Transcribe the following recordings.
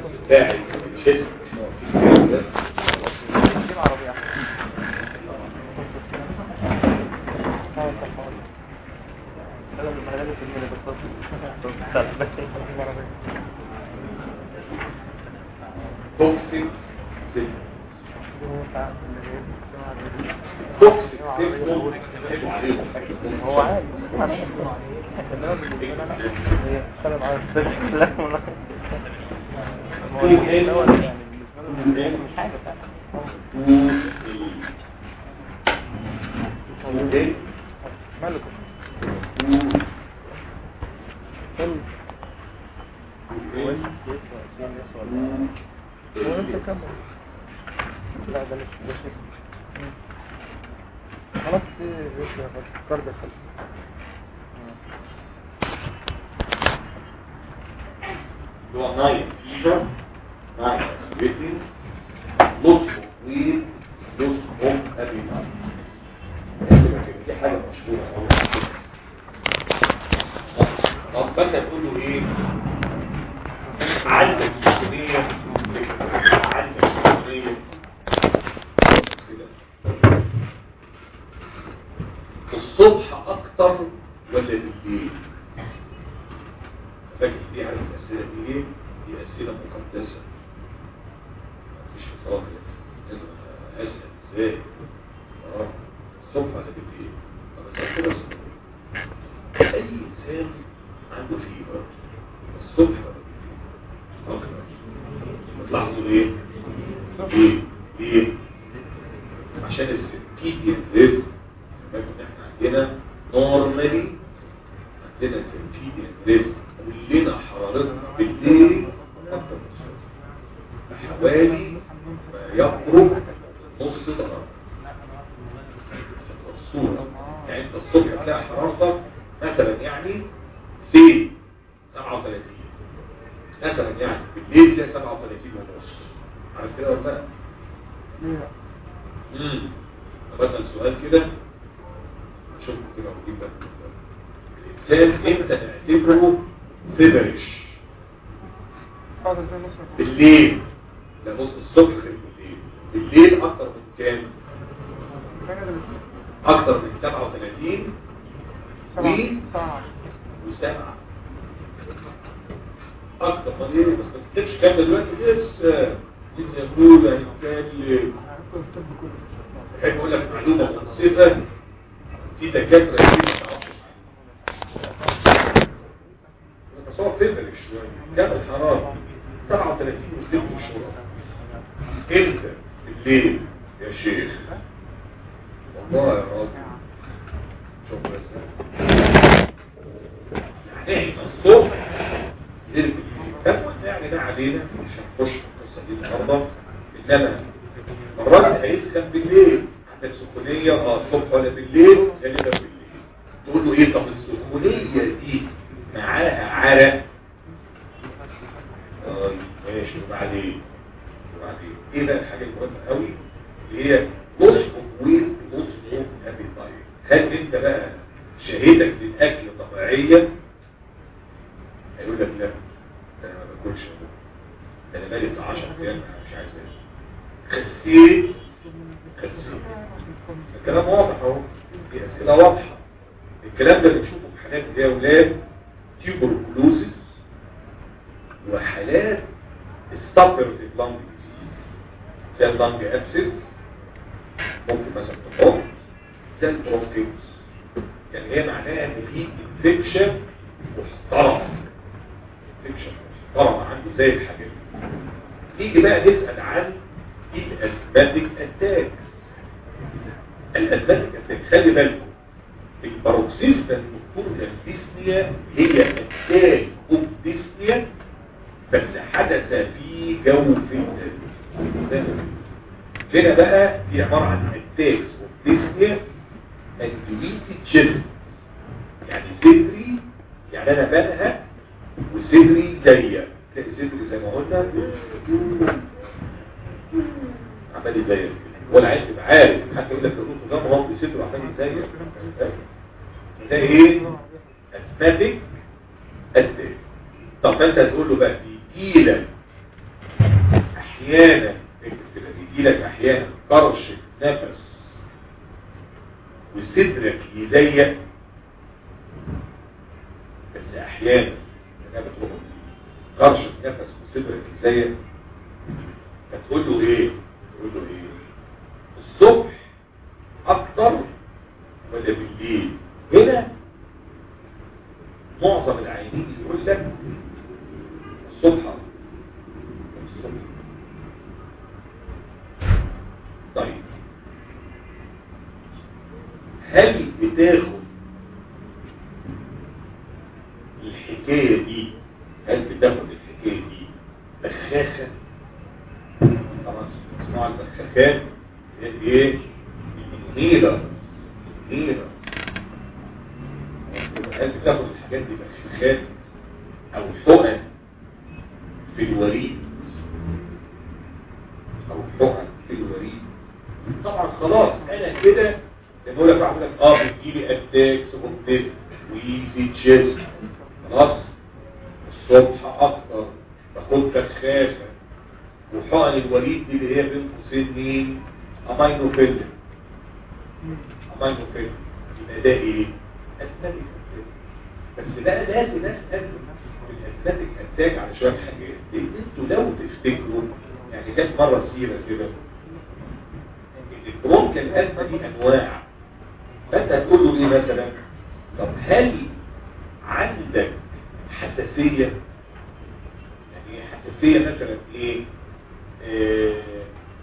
بتاع الشيست توكسيك سيل توكسيك سيل هو عادي انما بالنسبه لنا هي خلل على السلك لا والله هو الاول يعني بالنسبه له مش حاجه مالك كم هو انت كمل لا ده مش مش خلاص ايش يا فكر دخل اللي هو نايت فيفر نايت سويتنج لطف طويل لطف ام ابي دي حاجه مشهوره قوي طب انت تقول له ايه عندك سخونيه عندك سخونيه كده. الصبح اكتر ولا بالليل فاكر دي عارف الاسئله دي ايه دي اسئله مقدسه مفيش فطار لازم اسال ازاي اه الصبح ولا بالليل طب بس كده الصبح. اي انسان عنده فيبر الصبح ولا بالليل اكتر بتلاحظوا ليه ليه ليه عشان السكيتيان ريز فاكر ان احنا عندنا نورمالي عندنا سيرفيديان ريز كلنا حرارتنا بالليل اكتر من الصبح حوالي ما يقرب نص درجة الصورة يعني انت الصبح تلاقي حرارتك مثلا يعني سي 37 مثلا يعني بالليل تلاقي 37 ونص عارف كده ولا لا؟ امم طب اسال سؤال كده شوف كده ونجيب لك الانسان امتى نعتبره فيبرش بالليل لا بص الصبح غير بالليل بالليل اكتر من كام اكتر من 37 و وسبعة اكتر من ايه بس ما تكتبش كام دلوقتي لسه لسه يقول هيتكلم بحب اقول لك معلومه منصفه في دكاتره كتير ما تعرفش بس هو فيبرش شويه كام الحراره 37 و6 شهور انت بالليل يا شيخ والله يا راجل شوف بس يعني احنا الصبح غير بالليل كم يعني ده علينا مش هنخش في القصه دي النهارده انما مرات هيسخن بالليل عندك سخونيه اه الصبح ولا بالليل غالبا بالليل تقول له ايه طب السخونيه دي معاها عرق اه ماشي وبعدين وبعدين ايه بقى الحاجه المهمه قوي اللي هي نص اوف ويت نص اوف ابيتايت هل انت بقى شهيتك للاكل طبيعيا هيقول لك لا ده انا ما باكلش ده انا بقالي بتاع 10 ايام مش عايز اكل خسيت خسيت الكلام واضح اهو في اسئله واضحه الكلام ده بنشوفه في حالات اللي هي اولاد تيوبركلوزيس وحالات السبرتيف لانج ديزيز زي اللانج ابسيس ممكن مثلا تحط زي البرونكيوس يعني هي معناها ان في انفكشن محترم انفكشن محترم عنده زي الحاجات نيجي بقى نسال عن الاسباتيك اتاكس الاسباتيك اتاك خلي بالكم الباروكسيستال نكتورنال ديسنيا هي اتاك اوف ديسنيا بس حدث في جو في هنا بقى دي عبارة عن اتاكس اوف ديسنيا اندويسي تشيست يعني صدري يعني انا بنهى وصدري ضيق تلاقي صدري زي ما قلنا عمال يزيق ولا عايز تبقى عارف حتى يقول لك الروس ده مرض صدره عمال يزيق ده ايه اسماتيك اتاك طب انت تقول له بقى بيجي لك احيانا اكتب كده بيجي لك احيانا قرش نفس وصدرك يزيق بس احيانا انا بتروح قرش نفس وصدرك يزيق فتقول له ايه تقول له ايه الصبح اكتر ولا بالليل هنا معظم العينين يقول لك الصبح الصبح طيب هل بتاخد الحكاية دي هل بتاخد الحكاية دي بخاخة طبعا اسمعوا البخاخات هي ايه النيرة النيرة هل بتاخد الحاجات دي بخاخات او حقن في الوريد او حقن في الوريد طبعا خلاص انا كده بقول لك واحد لك اه بتجيلي اتاكس اوبتيست ويزي تشيست خلاص الصبح اكتر باخد بخاخه وحقن الوريد دي اللي هي بين قوسين مين امينو فيلم امينو فيلم يبقى ده ايه اسمتك بس بقى لازم اسال الاسمتك اتاك على شويه حاجات لان انتوا لو تفتكروا يعني جت مره سيره كده ممكن الازمه دي انواع فانت هتقول له ايه مثلا طب هل عندك حساسيه يعني حساسيه مثلا ايه آه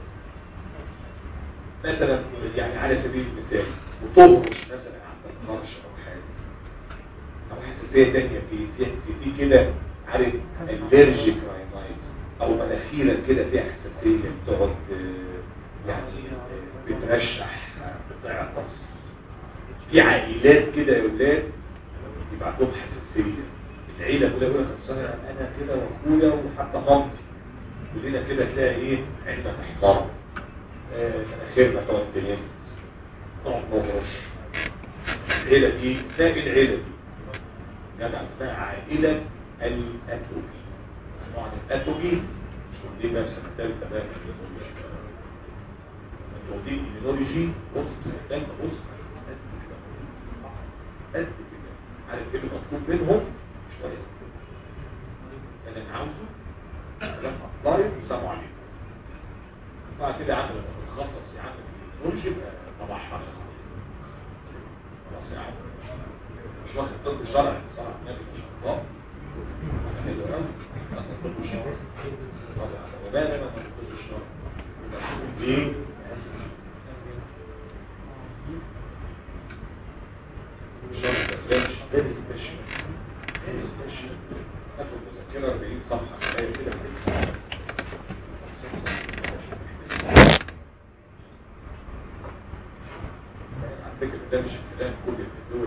مثلا يعني على سبيل المثال وتهرش مثلا عندك قرش او حاجه او حساسيه ثانيه في في في كده عارف الرجيك راينايتس او مناخيرك كده فيها حساسيه بتقعد آه، يعني آه، بترشح بتعطس في عائلات كده يا ولاد يبقى عندهم حساسيه العيله كلها يقول لك أصل انا انا كده واخويا وحتى مامتي كلنا كده تلاقي ايه عيننا تحمر آه، مناخيرنا تقعد تلف نقعد نهرش العيله دي اسمها ايه العيله دي؟ جمع اسمها عائله الاتوبي اسمها عن الاتوبي مش واخدين بقى في سنه ثالثه بقى انتوا واخدين ايمينولوجي بص في سنه ثالثه بص قد كده عارف ايه اللي مطلوب منهم شويه انا عاوزه كلام اطلاعي وسلام عليكم بعد كده عامل متخصص يا عم في التكنولوجي يبقى طبعها خلاص يا عم مش واخد طب شرعي صراحه النبي ما شاء الله انا حلو قوي اخد طب شرعي طبعا وبال انا ما طب الشرعي ليه؟ شرط مش فيري سبيشال فيري سبيشال اخد مذكره 40 صفحه كفايه كده على فكره ده مش الكلام كل الدول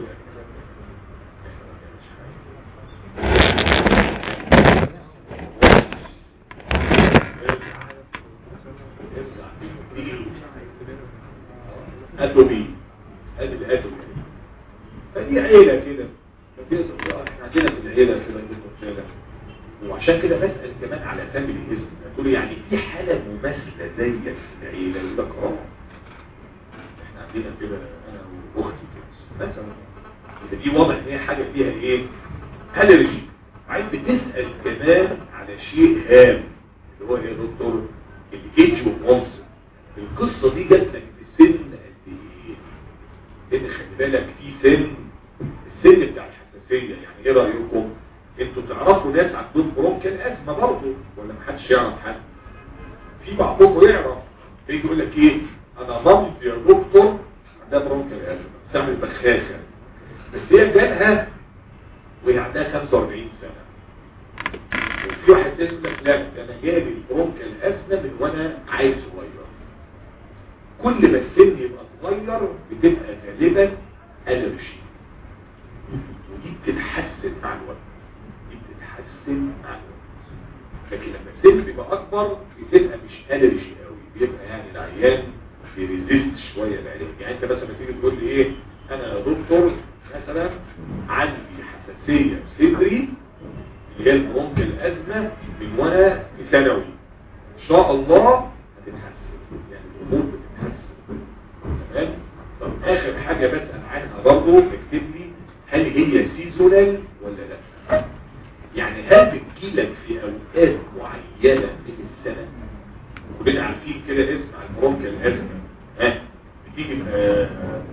اتوبي ادي الاتوبي فدي عيله كده فدي احنا عندنا في العيله كده في الرجاله وعشان كده بسال كمان على فاميلي اسم تقول يعني في حاله مماثله زيك في العيله يقول لك اه احنا عندنا كده انا واختي كده مثلا كده دي واضح ان هي حاجه فيها ايه الرجي وعايز بتسال كمان على شيء هام اللي هو ايه يا دكتور الايدج والعنصر القصه دي جات لك في سن قد ايه ان خلي بالك في سن السن بتاع الحساسيه يعني ايه رايكم انتوا تعرفوا ناس عندهم برونكيال ازمه برضه ولا محدش يعرف حد في بعضكم يعرف يجي يقول لك ايه انا مامتي يا دكتور عندها برونكيال ازمه بتعمل بخاخه بس هي جالها وهي عندها 45 سنه وفي واحد تاني يقول لك لا ده انا جالي البرونكيال ازمه من وانا عيل صغير كل ما السن يبقى صغير بتبقى غالبا الرجي ودي بتتحسن مع الوقت دي بتتحسن مع الوقت لكن لما السن بيبقى اكبر بتبقى مش الرجي قوي بيبقى يعني العيان بيريزيست شويه العلاج يعني انت مثلا تيجي تقول لي ايه انا يا دكتور مثلا عندي حساسيه في صدري اللي هي ممكن الازمه من وانا في ثانوي ان شاء الله هتتحسن يعني الامور بتتحسن تمام طب اخر حاجه بسال عنها برضه اكتب لي هل هي سيزونال ولا لا يعني هل بتجيلك في اوقات معينه من السنه كلنا عارفين كده اسم البرونكيال الازمه ها بتيجي في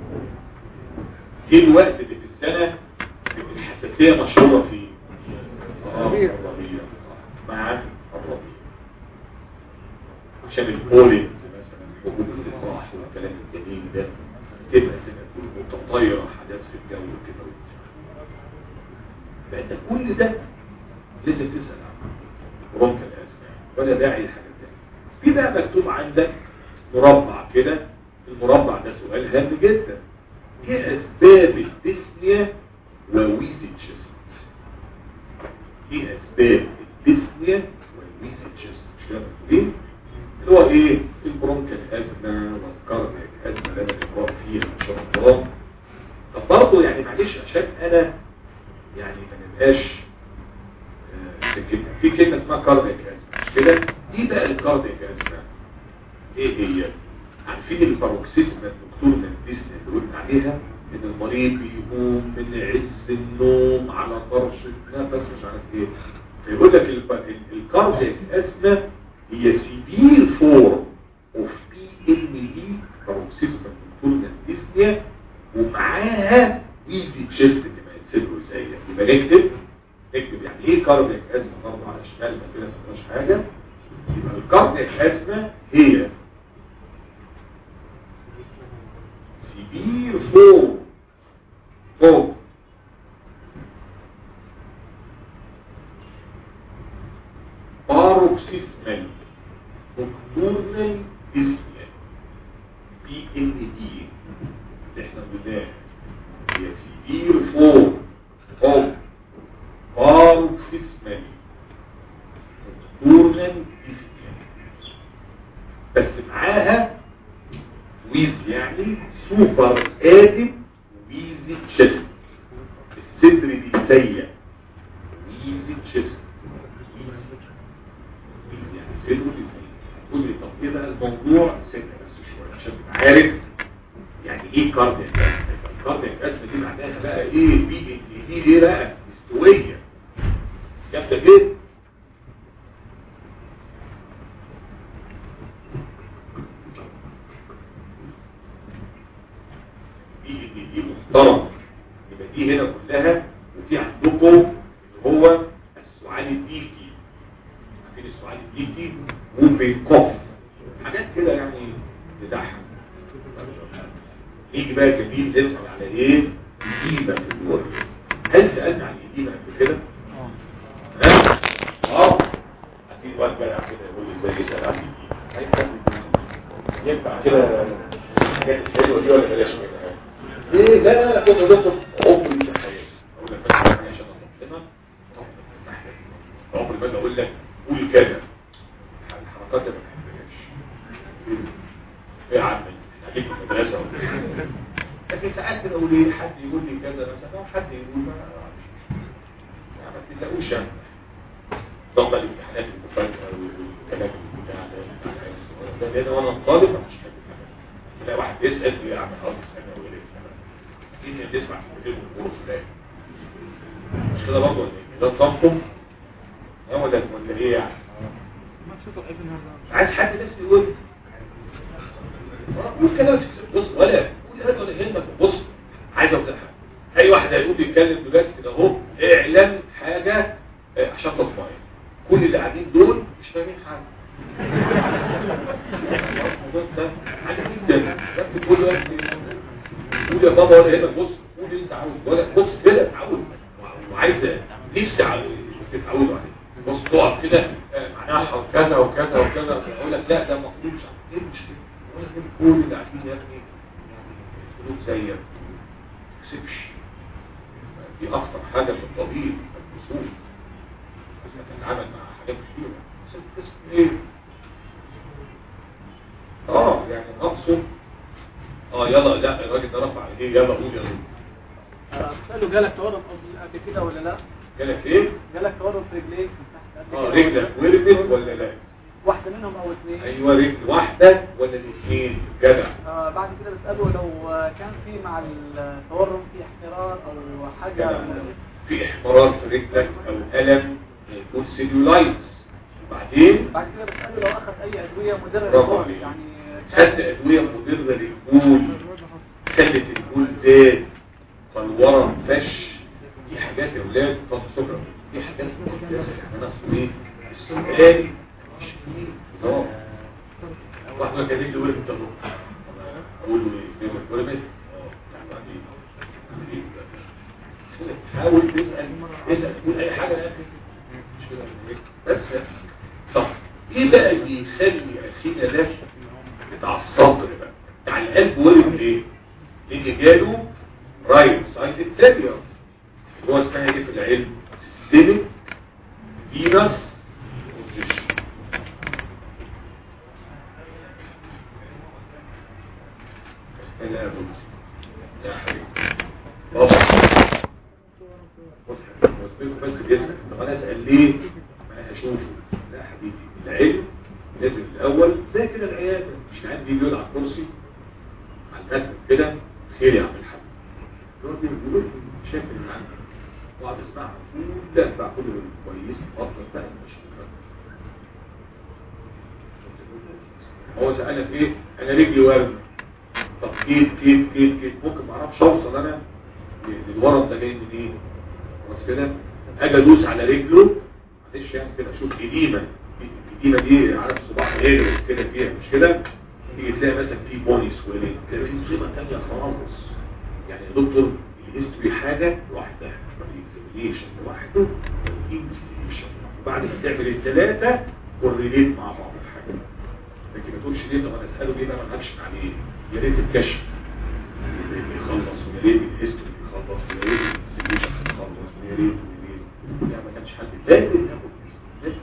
ايه الوقت اللي في السنه اللي الحساسيه مشهوره فيه اه الربيع. الربيع صح. مع الربيع عشان البولينز مثلا حبوب الافراح والكلام الجميل ده تبقى سنة متطيرة حاجات في الجو كده فانت كل ده لازم تسأل عنه برونك الأسماء ولا داعي لحاجة تانية في بقى مكتوب عندك مربع كده المربع ده سؤال هام جدا ايه اسباب الديسنيا وويزي تشيست ايه اسباب الديسنيا والويزي تشيست مش كده مكتوبين اللي هو ايه البرونكال ازمه والكارنيك ازمه اللي انا بقرا فيها ان شاء الله طب برضه يعني معلش عشان انا يعني ما نبقاش آه، سكتنا في كلمه اسمها كارنيك ازمه مش كده دي بقى الكارنيك ازمه ايه هي عارفين الباروكسيزم الدكتور من الديسني اللي قلنا عليها ان المريض بيقوم من عز النوم على فرشة نفس مش عارف ايه فيقول لك الكاردياك ازمه هي سيفير فورم اوف بي ام اي باروكسيزم الدكتور من الديسنيا ومعاها ايزي تشيست كما يتسبوا ازاي يبقى نكتب نكتب يعني ايه كاردياك ازمه برضه على شمالنا كده ما فيهاش حاجه يبقى الكاردياك ازمه هي severe form of paroxysmal nocturnal dyspnea PND اللي احنا قلناها هي severe form of paroxysmal nocturnal dyspnea بس معاها ويز يعني سوبر ادد ويزي تشيست الصدر دي ضيق ويزي تشيست ويزي يعني صدره دي ضيق تقول لي طب ايه بقى الموضوع سكه بس شويه عشان تبقى عارف يعني ايه كاردياك ازمه الكاردياك ازمه دي معناها بقى ايه بي ان دي ايه بقى مستويه جامده جدا دي دي دي محترم يبقى دي هنا كلها وفي عندكم اللي هو السعال الديكي عارفين السعال الديكي وبيكوف حاجات كده يعني تضحك يجي بقى جميل نسأل على ايه الإيمة في الوقت هل سألنا عن الإيمة قبل كده؟ ها؟ اه أكيد وقت بقى كده يقول لي ازاي يسأل عن الإيمة ينفع كده الحاجات الحلوة دي ولا بلاش منها؟ ايه لا لا لا كنت دكتور عمري في حياتي اقول لك بس حاجه عشان اطمنك عمري ما اجي اقول لك قول كذا الحركات دي ما بحبهاش ايه يا عم انت عليك في المدرسه ولا إيه؟ لكن ساعات بنقول ايه حد يقول لي كذا مثلا او حد يقول ما ما ما تلاقوش يعني ضغط الامتحانات المفاجئه والكلام بتاع ده ده ده وانا طالب ما فيش حاجه تلاقي واحد يسال يقول يا عم حاضر سنه ولا ايه مين اللي يسمع كلمتين الامور فلان مش كده برضه ولا ايه ده نظامكم ها ولا ولا ايه يعني عايز حد بس يقول آه، قول كده بص ولا قول هذا ولا يهمك بص عايز اوضح اي واحد هيقول يتكلم دلوقتي كده اهو اعلن حاجه آه، عشان تطمئن كل اللي قاعدين دول مش فاهمين حاجه الموضوع ده عادي جدا ده بتقول له يا ابني قول يا بابا ولا هنا بص قول اللي انت عاوز ولا بص كده اتعود وعايز نفسي عاوز تتعودوا عليه بص تقف كده آه، معناها كذا وكذا وكذا اقول لك لا ده مطلوب مش عارف ايه المشكله ولا غير كل اللي قاعدين يا ابني يعني سلوك زيك ما تسيبش دي اخطر حاجه في الطبيب الوصول لازم تتعامل مع حاجات كتير بس اسم ايه اه يعني اقصد اه يلا لا الراجل ده رفع ايديه يلا قول يلا قالوا جالك تورم قبل قبل كده ولا لا جالك ايه؟ جالك تورم في رجليك من تحت قبل اه كده رجلك ورمت ولا لا؟ واحده منهم او اثنين ايوه رجل واحده ولا الاثنين جدع آه بعد كده بسأله لو آه، كان في مع التورم في احترار او حاجة جدع. في احمرار في رجلك او الم يكون سيلولايتس وبعدين بعد كده بسأله لو اخذ اي ادوية مدرة برافو للبول عليك. يعني خدت ادويه مضره للبول خلت البول زاد فالورم فش دي حاجات يا ولاد طب سكر دي حاجات مقدسه يعني انا اصل ايه السؤال مش كتير اه واحد ما كان يجي يقول لي انت بكره اقول له ايه فين ولا ماشي اه يعني بعدين بعدين بقى. حاول تسال اسال تقول اي حاجه يا اخي مش كده بس طب ايه بقى اللي يخلي اخينا ده بتاع الصدر بقى بتاع القلب ولد ايه لان جاله رايت سايد فيلير هو اسمها ايه في العلم سيستميك فينس لا يا بنت يا حبيبي طبعا بص بس بيسأل طب انا اسال ليه ما انا هشوفه لا يا حبيبي العلم لازم الاول زي كده العياده مش عندي بيجي يقعد على الكرسي على المكتب كده خير يا عم الحاج يقعد يقول لي شايف اللي عندك واقعد اسمعها لا بقى كله كويس افضل بقى مش هو سألك ايه انا رجلي وارد طب كيف كيف كيف كيف ممكن ما اعرفش اوصل انا للورم ده جاي منين خلاص كده اجي ادوس على رجله معلش يعني كده اشوف قديمه القديمه دي عارف صباع غير كده فيها مش كده تيجي تلاقي مثلا في بوني سويلين تلاقي في مصيبه ثانيه خالص يعني يا دكتور الهيستوري حاجه لوحدها الاكزامينيشن لوحده الانفستيجيشن وبعد ما تعمل الثلاثه كورليت مع بعض الحاجه لكن ما تقولش ليه طب انا اساله ليه بقى ما اكشف عليه يا ريت الكشف يخلص ويا ريت الهيستوري يخلص ويا ريت الانفستيجيشن يخلص ويا ريت ويا ريت يعني ما كانش حد لازم ناخد لازم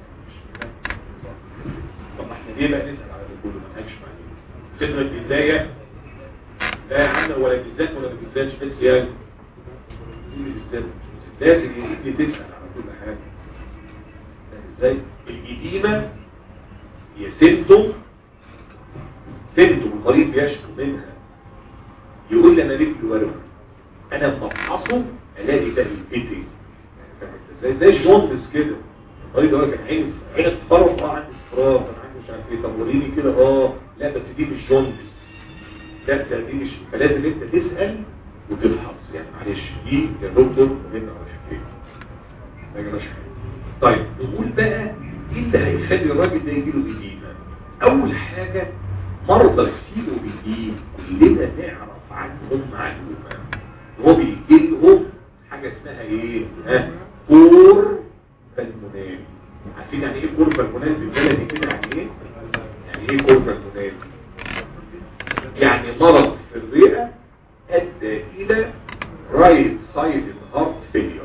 طب ما احنا ليه بقى نسال على ده كله ما نكشف عليه صدرك بيتضايق لا يا عم ولا بالذات ولا بالذات بس يعني دي بالذات لازم يجي تسال على كل حاجه ازاي الإديمة هي سيمتوم سيمتوم المريض بيشكو منها يقول لي انا رجلي ورم انا لما افحصه الاقي ده البيتي زي زي الجوندس كده المريض يقول لك عيني عينك تصفر اه عندي اصفرار انا عندي مش عارف ايه طب وريني كده اه لا بس دي مش جوندس لا ده دي مش فلازم انت تسال وتفحص يعني معلش دي يا دكتور مهمه على الحكايه ما جابش حاجه طيب نقول بقى ايه اللي هيخلي الراجل ده يجي له إديمة اول حاجة مرضى السيلو بالإيم كلنا نعرف عنهم معلومة هو بيجي لهم حاجة اسمها ايه ها كور بالمونال عارفين يعني ايه كور بالمونال بالبلدي كده يعني ايه يعني ايه كور بالمونال يعني مرض في الرئة ادى الى رايت سايد هارت فيلير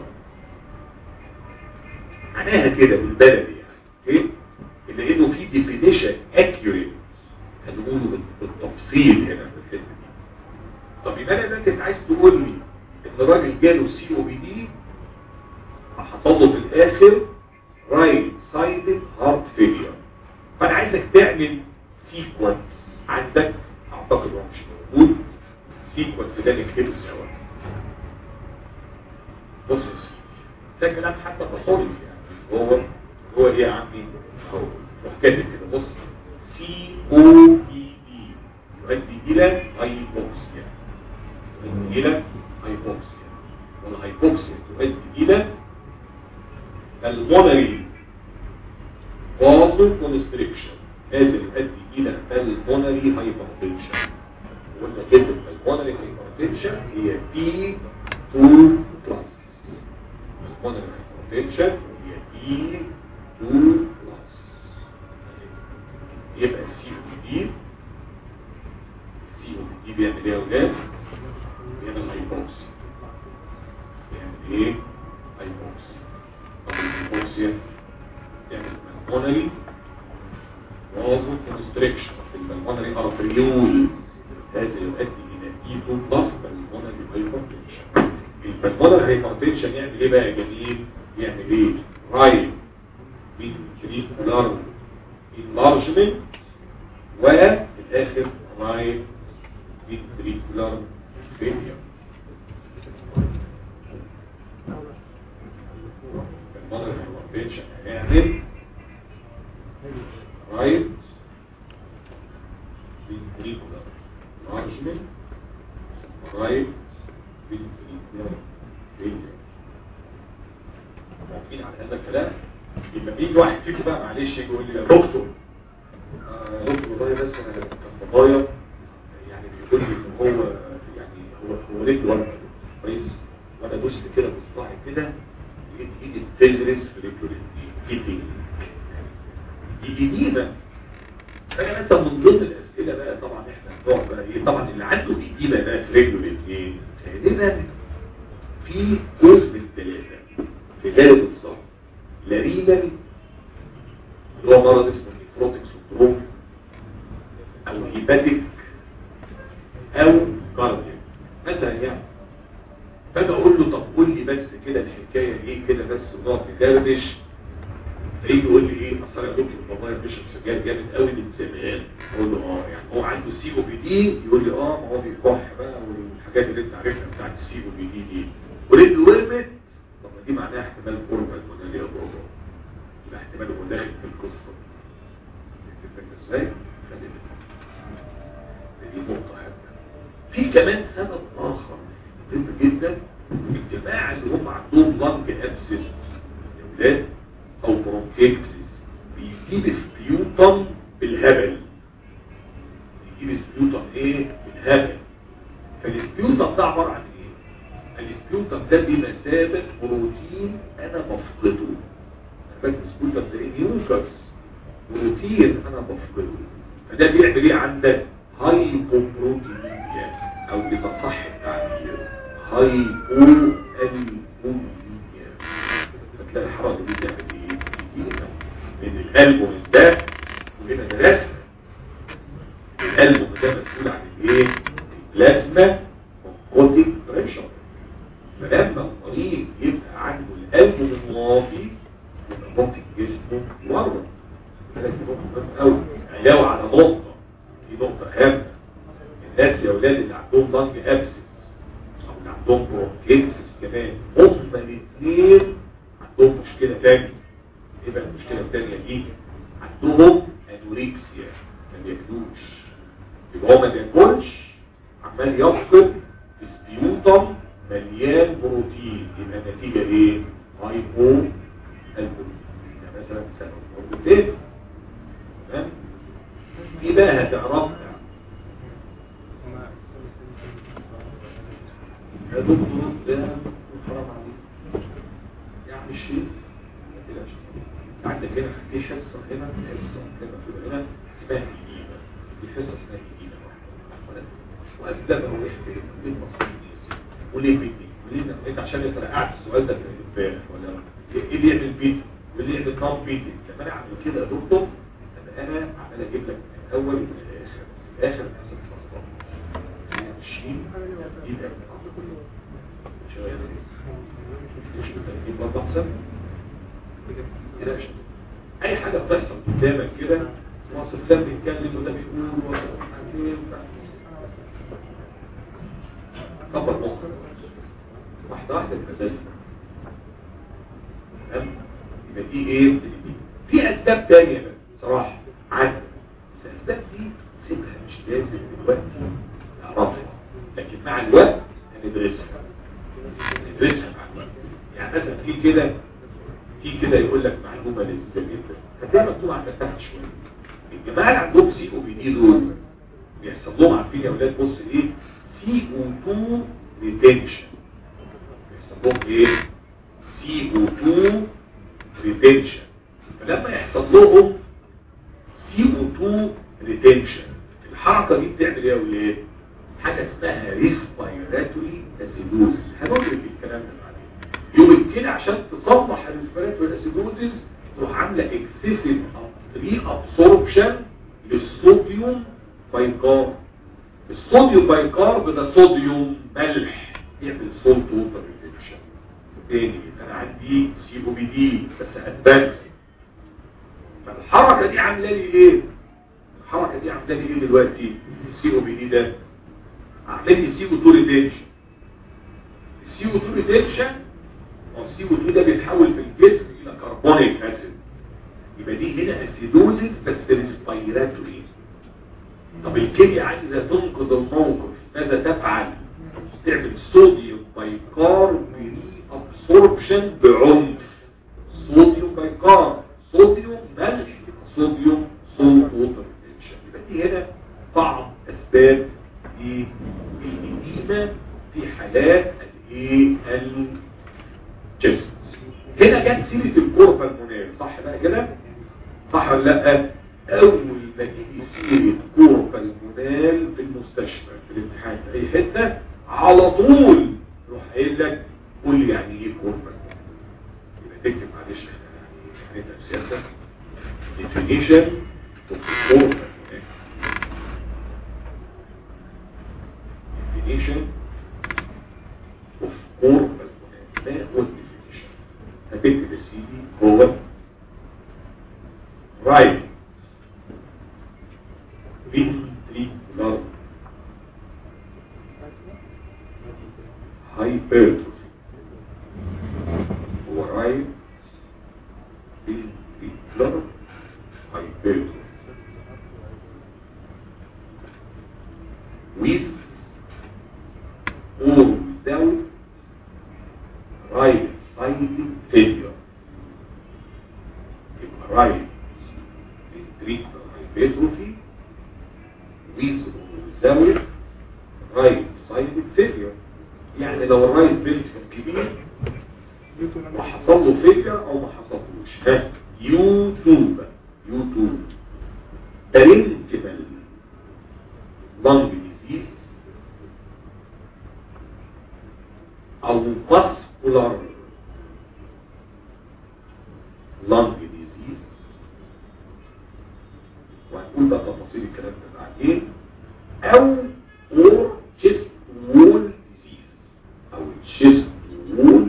معناها كده بالبلدي يعني ايه اللي انه في ديفينيشن اكيوريت هنقوله بالتفصيل هنا في الحته دي طب يبقى انا انت عايز تقول لي ان الراجل جاله سي او بي دي حصل له في الاخر رايت سايد هارت فيلير فانا عايزك تعمل سيكونس عندك اعتقد هو مش موجود سيكونس ده نكتبه سوا بص يا سيدي ده كلام حتى باثولوجي يعني هو هو ايه يا عمي اهو روح كاتب كده بص سي او بي دي يؤدي الى هايبوكسيا يؤدي الى هايبوكسيا والهايبوكسيا تؤدي الى المونري فازو كونستريكشن هذا يؤدي الى المونري هايبرتنشن وقلنا كلمه المونري هايبرتنشن هي بي 2 بلس المونري هايبرتنشن هي بي 2 بلس يبقى السي او بي دي السي او بي دي بيعمل ايه يا اولاد؟ بيعمل هايبوكسيا بيعمل ايه؟ هايبوكسيا طب الهايبوكسيا بيعمل بالمونري وازو كونستريكشن في البلمونري ارتريول هذا يؤدي الى اي 2 بلس بالمونري هايبرتنشن البلمونري هايبرتنشن يعمل ايه بقى يا جميل؟ يعمل ايه؟ رايت ventricular enlargement وفي الاخر right ventricular failure المرة اللي ما بينش هنعمل right ventricular enlargement right ventricular failure موافقين على هذا الكلام يبقى يجي واحد فيكم بقى معلش يجي يقول لي يا دكتور آه، دكتور والله بس انا كان بابايا يعني بيقول لي ان هو يعني هو هو رجله ورقه كويس وانا دوست كده بصباعي كده لقيت ايدي بتغرس في رجله ايدي دي جديده فانا مثلا من ضمن الاسئله بقى طبعا احنا بنقعد بقى ايه طبعا اللي عنده جديده بقى في رجله الاثنين غالبا في جزء من الثلاثه في غالب الظن لا رينال اللي هو مرض اسمه نيفروتيك سندروم او هيباتيك او كاردياك مثلا يعني فانا اقول له طب قول لي بس كده الحكايه ايه كده بس ونقعد ندردش فيجي يقول لي ايه اصل انا دكتور بابايا بيشرب سجاير جامد قوي من زمان اقول له اه يعني هو عنده سي او بي دي يقول لي اه ما هو بيكح بقى والحاجات اللي انت عارفها بتاعت السي او بي دي دي ورجله ورمت طب ما دي معناها احتمال قرب المناليه بابا يبقى احتمال هو داخل في القصه فاهم ازاي؟ خلي بالك. دي نقطه هامه في كمان سبب اخر مهم جدا الجماعه اللي هم عندهم لانج ابسس يا ولاد او برونكيكسس بيجيب سبيوتم بالهبل بيجيب سبيوتم ايه بالهبل فالسبيوتم ده عباره عن ايه السبيوتم ده بمثابه بروتين انا بفقده فاكر السبيوتم ده ايه ميوكس بروتين انا بفقده فده بيعمل ايه عندك هايبوبروتينيميا او اذا صح التعبير هايبو البومينيا فتلاقي الحركه دي بتعمل ايه كتير من القلب ومن ده وهنا ده رسم القلب ومن ده مسؤول عن الايه البلازما والكوتيك بريشر فلما المريض يبقى عنده القلب منواطي يبقى ممكن جسمه يورم بالك دي نقطه مهمه قوي علاوه على نقطه دي نقطه هامه الناس يا اولاد اللي عندهم لانج ابسس او اللي عندهم برونكيتس كمان هما الاثنين عندهم مشكله ثانيه ايه بقى المشكله الثانيه دي عندهم انوركسيا ما بياكلوش يبقى هو ما بياكلش عمال يفقد سبيوتم مليان بروتين يبقى النتيجه ايه هايبو البروتين ده مثلا سبب موجود تمام دي بقى هتعرفها يا دكتور ده حرام عليك يعني الشيء ما تقلقش عندك هنا في حصه هنا حصه هنا في هنا اسمها جديده دي حصه اسمها جديده واسبابها وايه المصريين وليه بيتي وليه انت عشان انت قاعد السؤال ده في امبارح ولا ايه اللي يعمل بيتي واللي يعمل نون بيتي لما انا اعمل كده يا دكتور انا انا عمال اجيب لك من الاول ومن الاخر في الاخر حسب الفرق ماشيين ايه مش برضه احسن كده اي حاجه بتحصل قدامك كده واصل ده بيتكلم وده بيقول كبر مخك واحده واحده المزاج تمام يبقى دي ايه في اسباب تانية بقى صراحه عادة بس الاسباب دي سيبها مش لازم دلوقتي تعرفها لكن مع الوقت هندرسها ندرسها مع الوقت يعني مثلا في كده في كده يقول لك معلومه لذيذه جدا هتلاقي مكتوب عندك تحت شويه الجماعه اللي عندهم سي او بي دي دول بيحصل لهم عارفين يا اولاد بص ايه سي او 2 ريتنشن بيحصل لهم ايه سي او 2 ريتنشن فلما يحصل لهم سي او 2 ريتنشن الحركه دي بتعمل ايه يا اولاد حاجه اسمها ريسبيراتوري اسيدوزس هنقول لك الكلام ده بعدين يوم كده عشان تصلح الريسبيراتوري اسيدوزس تروح عامله اكسسيف ري ابسوربشن للصوديوم بايكار الصوديوم بايكارب ده صوديوم ملح يعمل سولت ووتر ريتنشن تاني انا عندي سي او بي دي بس ادفانس فالحركه دي عامله لي ايه الحركه دي عامله لي ايه دلوقتي السي او بي دي ده عامل لي سي او 2 ريتنشن السي او 2 ريتنشن او السي او 2 ده بيتحول في الجسم الى كربونيك اسيد يبقى دي هنا اسيدوزيس بس ريسبيراتوري طب الكليه عايزه تنقذ الموقف ماذا تفعل تعمل صوديوم بايكار بري ابسوربشن بعنف صوديوم بايكار صوديوم ملح صوديوم صوت ووتر يبقى دي هنا بعض اسباب دي الإديمة في حالات الايه الجسم هنا جت سيرة الكوربا المنال صح بقى كده صح ولا لا اول ما تيجي سيرة كوربا المنال في المستشفى في الامتحان في اي حتة على طول يروح قايل لك قول لي يعني ايه كوربا المنال يبقى تكتب معلش يعني يعني تفسير ده definition of كوربا المنال definition of core ما هو definition هتكتب السي دي هو right ventricular hypertrophy هو right ventricular hypertrophy with or without right sided failure. يبقى right ventricular hypertrophy with or without right sided failure. يعني لو الرايت فيلتر كبير وحصل له فيلير او ما حصلوش ها يوتيوب يوتيوب parental lung disease او vascular lung disease وهنقول بقى تفاصيل الكلام ده بعدين او or chest wall disease او chest wall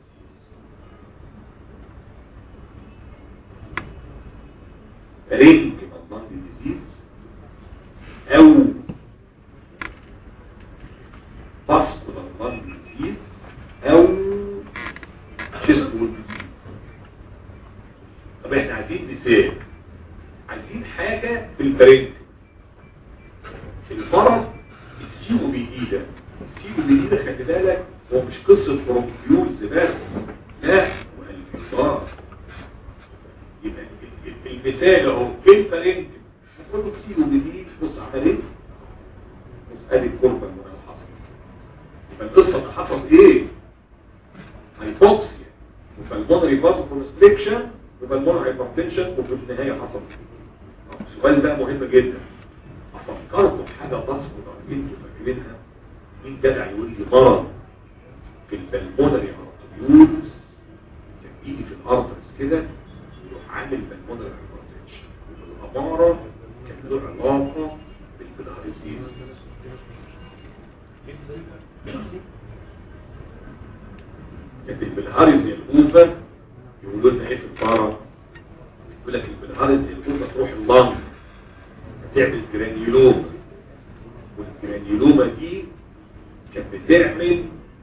رينج lung disease او vascular lung disease او chest wall disease طب احنا عايزين مثال عايزين حاجة في البرينج المرض السي او بي دي ده السي او بي دي ده خلي بالك هو مش قصة برونكيولز بس لا والانفجار يبقى المثال اهو في البرينج نقول له السي او بي دي بص عمليه بص ادي الكوربا اللي حصل يبقى القصه اللي حصل ايه هايبوكسيا وبالمونري فازو كونستريكشن وبالمونري هايبرتنشن وفي النهايه حصل طب سؤال بقى مهم جدا افكركم بحاجه باسكولار انتوا فاكرينها مين جدع يقول لي مرض في البلمونري ارتريولز كان يجي في الارترز كده يروح عامل بالمونري هايبرتنشن والاماره كان له علاقه بالبلهارسيس كانت البلهارسيا الاوفر يقولوا لنا ايه في الطاره يقول لك البلهارسيا الاوفر تروح اللنج تعمل جرانيولوما والجرانيولوما دي كانت بتعمل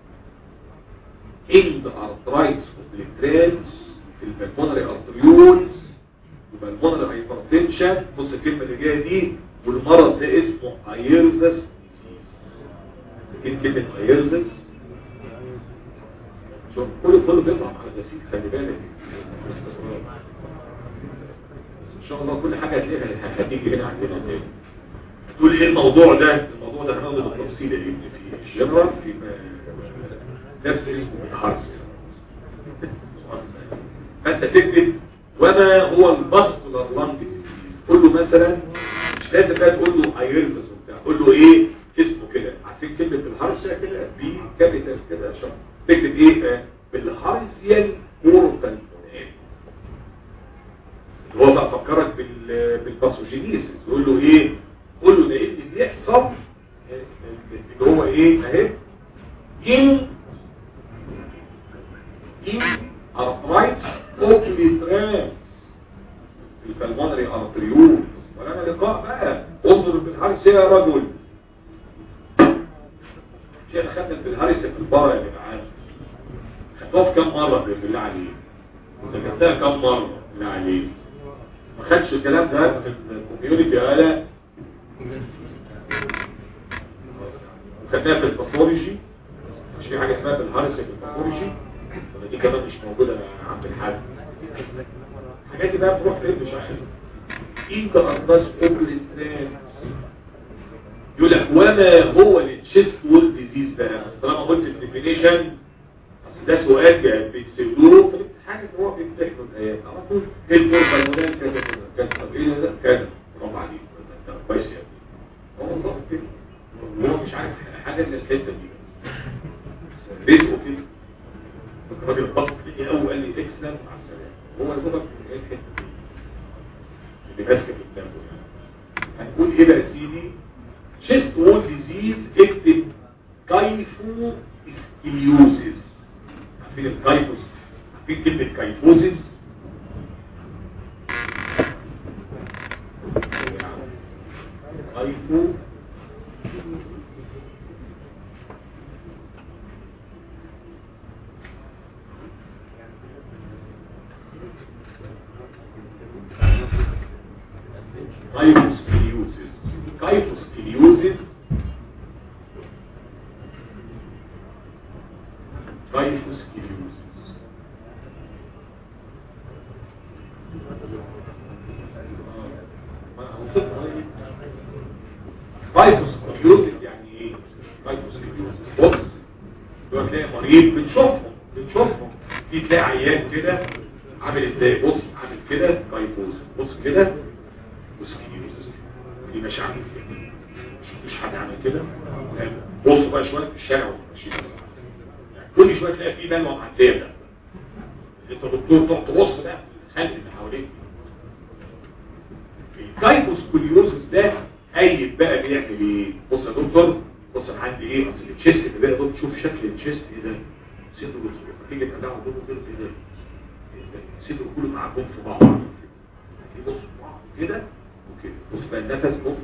اند ارترايتس اوبليترانس في البلمونري ارتريولز والبلمونري هايبرتنشن بص الكلمه اللي جايه دي والمرض ده اسمه ايرزس ديزيز كلمه ايرزس شوف كل كله بيطلع على النسيج خلي بالك ان شاء الله كل حاجه هتلاقيها هتيجي هنا عندنا تاني تقول ايه الموضوع ده الموضوع ده هناخده بالتفصيل اللي في الجنرال في نفس اسمه الحرس فانت تكتب وما هو الباسكولار لانج قول له مثلا مش لازم بقى تقول له ايرفس وبتاع قول له ايه اسمه كده عارفين كلمه بالهرسه كده بي كابيتال كده عشان تكتب ايه آه بالهرسيال مورتال هو بقى فكرك بال بالباثوجينيسيس تقول له ايه قول له ده ايه اللي بيحصل اللي هو ايه اهي ان ان ارترايت اوكلي ترانس فلوس ولا لقاء بقى انظر بالهرس يا رجل شيء خدنا بالهرس في البار يا جدعان خدوها كم مرة بالله عليك ذاكرتها كم مرة بالله عليك ما خدش الكلام ده في الكوميونتي ولا وخدناها في الباثولوجي مش في حاجة اسمها بالهرس في الباثولوجي ولا دي كمان مش موجودة عند الحد الحاجات دي بقى بتروح فين مش عارف انت اقدرش قبل الناس يقول لك وما هو التشيست وول ديزيز بقى بس طالما قلت الديفينيشن اصل ده سؤال بتسألوه في الامتحان اللي هو بيمتحنوا الايات على طول ايه الفورمه الموديل كذا كذا كذا طب ايه ده كذا برافو عليك ده كويس يا ابني هو والله كده هو مش عارف حاجه الا الحته دي رزقه كده الراجل بص لي قوي قال لي اكسل مع السلامه هو يا دوبك ايه الحته دي اللي ماسكه في دماغه يعني هنقول ايه بقى يا سيدي chest wall disease اكتب كايفو اسكيليوزيس عارفين الكايفوس عارفين كلمة كايفوزيس كايفو كايفوسكليوزيس كايفوسكليوزيس كايفوسكليوزيس كايفوسكليوزيس يعني ايه كايفوسكليوزيس بص دول تلاقي مريض بتشوفهم بتشوفهم في تلاقي عيان كده عامل ازاي بص عامل كده كايفوز بص كده وسكليوزيس دي مش عامل كده مش حد عامل كده بص بقى شويه في الشارع وماشيين يعني كل شويه تلاقي في بلوه معديه ده انت دكتور تقعد تبص بقى الخلق اللي حواليك الكايفوسكوليوزيس ده قايد بقى بيعمل ايه بص يا دكتور بص انا عندي ايه اصل التشيست اللي بقى دول تشوف شكل التشيست ايه ده صدره فتيجي تقلعه دول كده كده صدره كله معجون في بعض بص كده وكده بص بقى النفس بص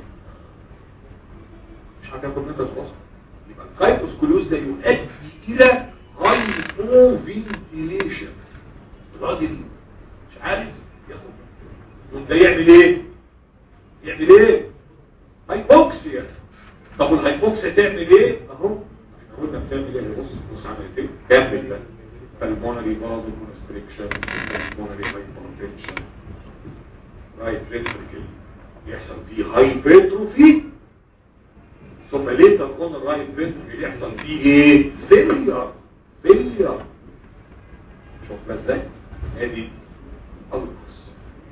مش هتاخد نفس اصلا يبقى الكايفوسكوليوز ده يؤدي الى هايبو فنتيليشن الراجل مش عارف ياخد وده يعمل ايه يعمل ايه هايبوكسيا طب والهايبوكسيا تعمل ايه اهو احنا قلنا بتعمل ايه بص بص عملت ايه كمل بقى pulmonary vasoconstriction pulmonary hypertension right ventricle يحصل فيه hypertrophy ثم later on الرايت ventricle يحصل فيه ايه failure failure شوف ازاي ادي القص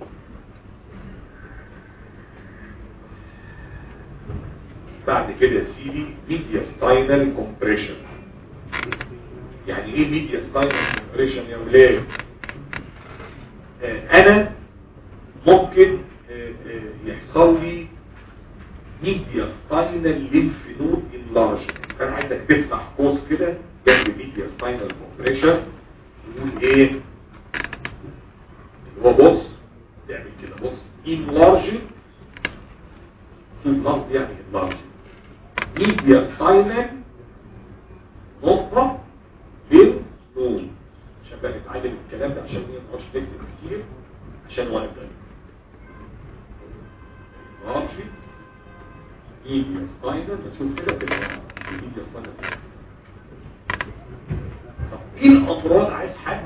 بعد كده يا سيدي ميديا ستاينال كومبريشن يعني ايه ميديا ستاينال كومبريشن يا ولاد آه انا ممكن آه آه يحصل لي ميديا ستاينال ليمف نود انلارج انا عايزك تفتح قوس كده جنب ميديا ستاينال كومبريشن تقول ايه اللي هو بص تعمل كده بص انلارج انلارج يعني انلارج ميديا ستاينال نقطة بين نون عشان بقى نتعلم الكلام ده عشان ما نقعدش نكتب كتير عشان وقت ده ماشي ميديا ستاينال نشوف كده كده ميديا ستاينال طب ايه الامراض عايز حد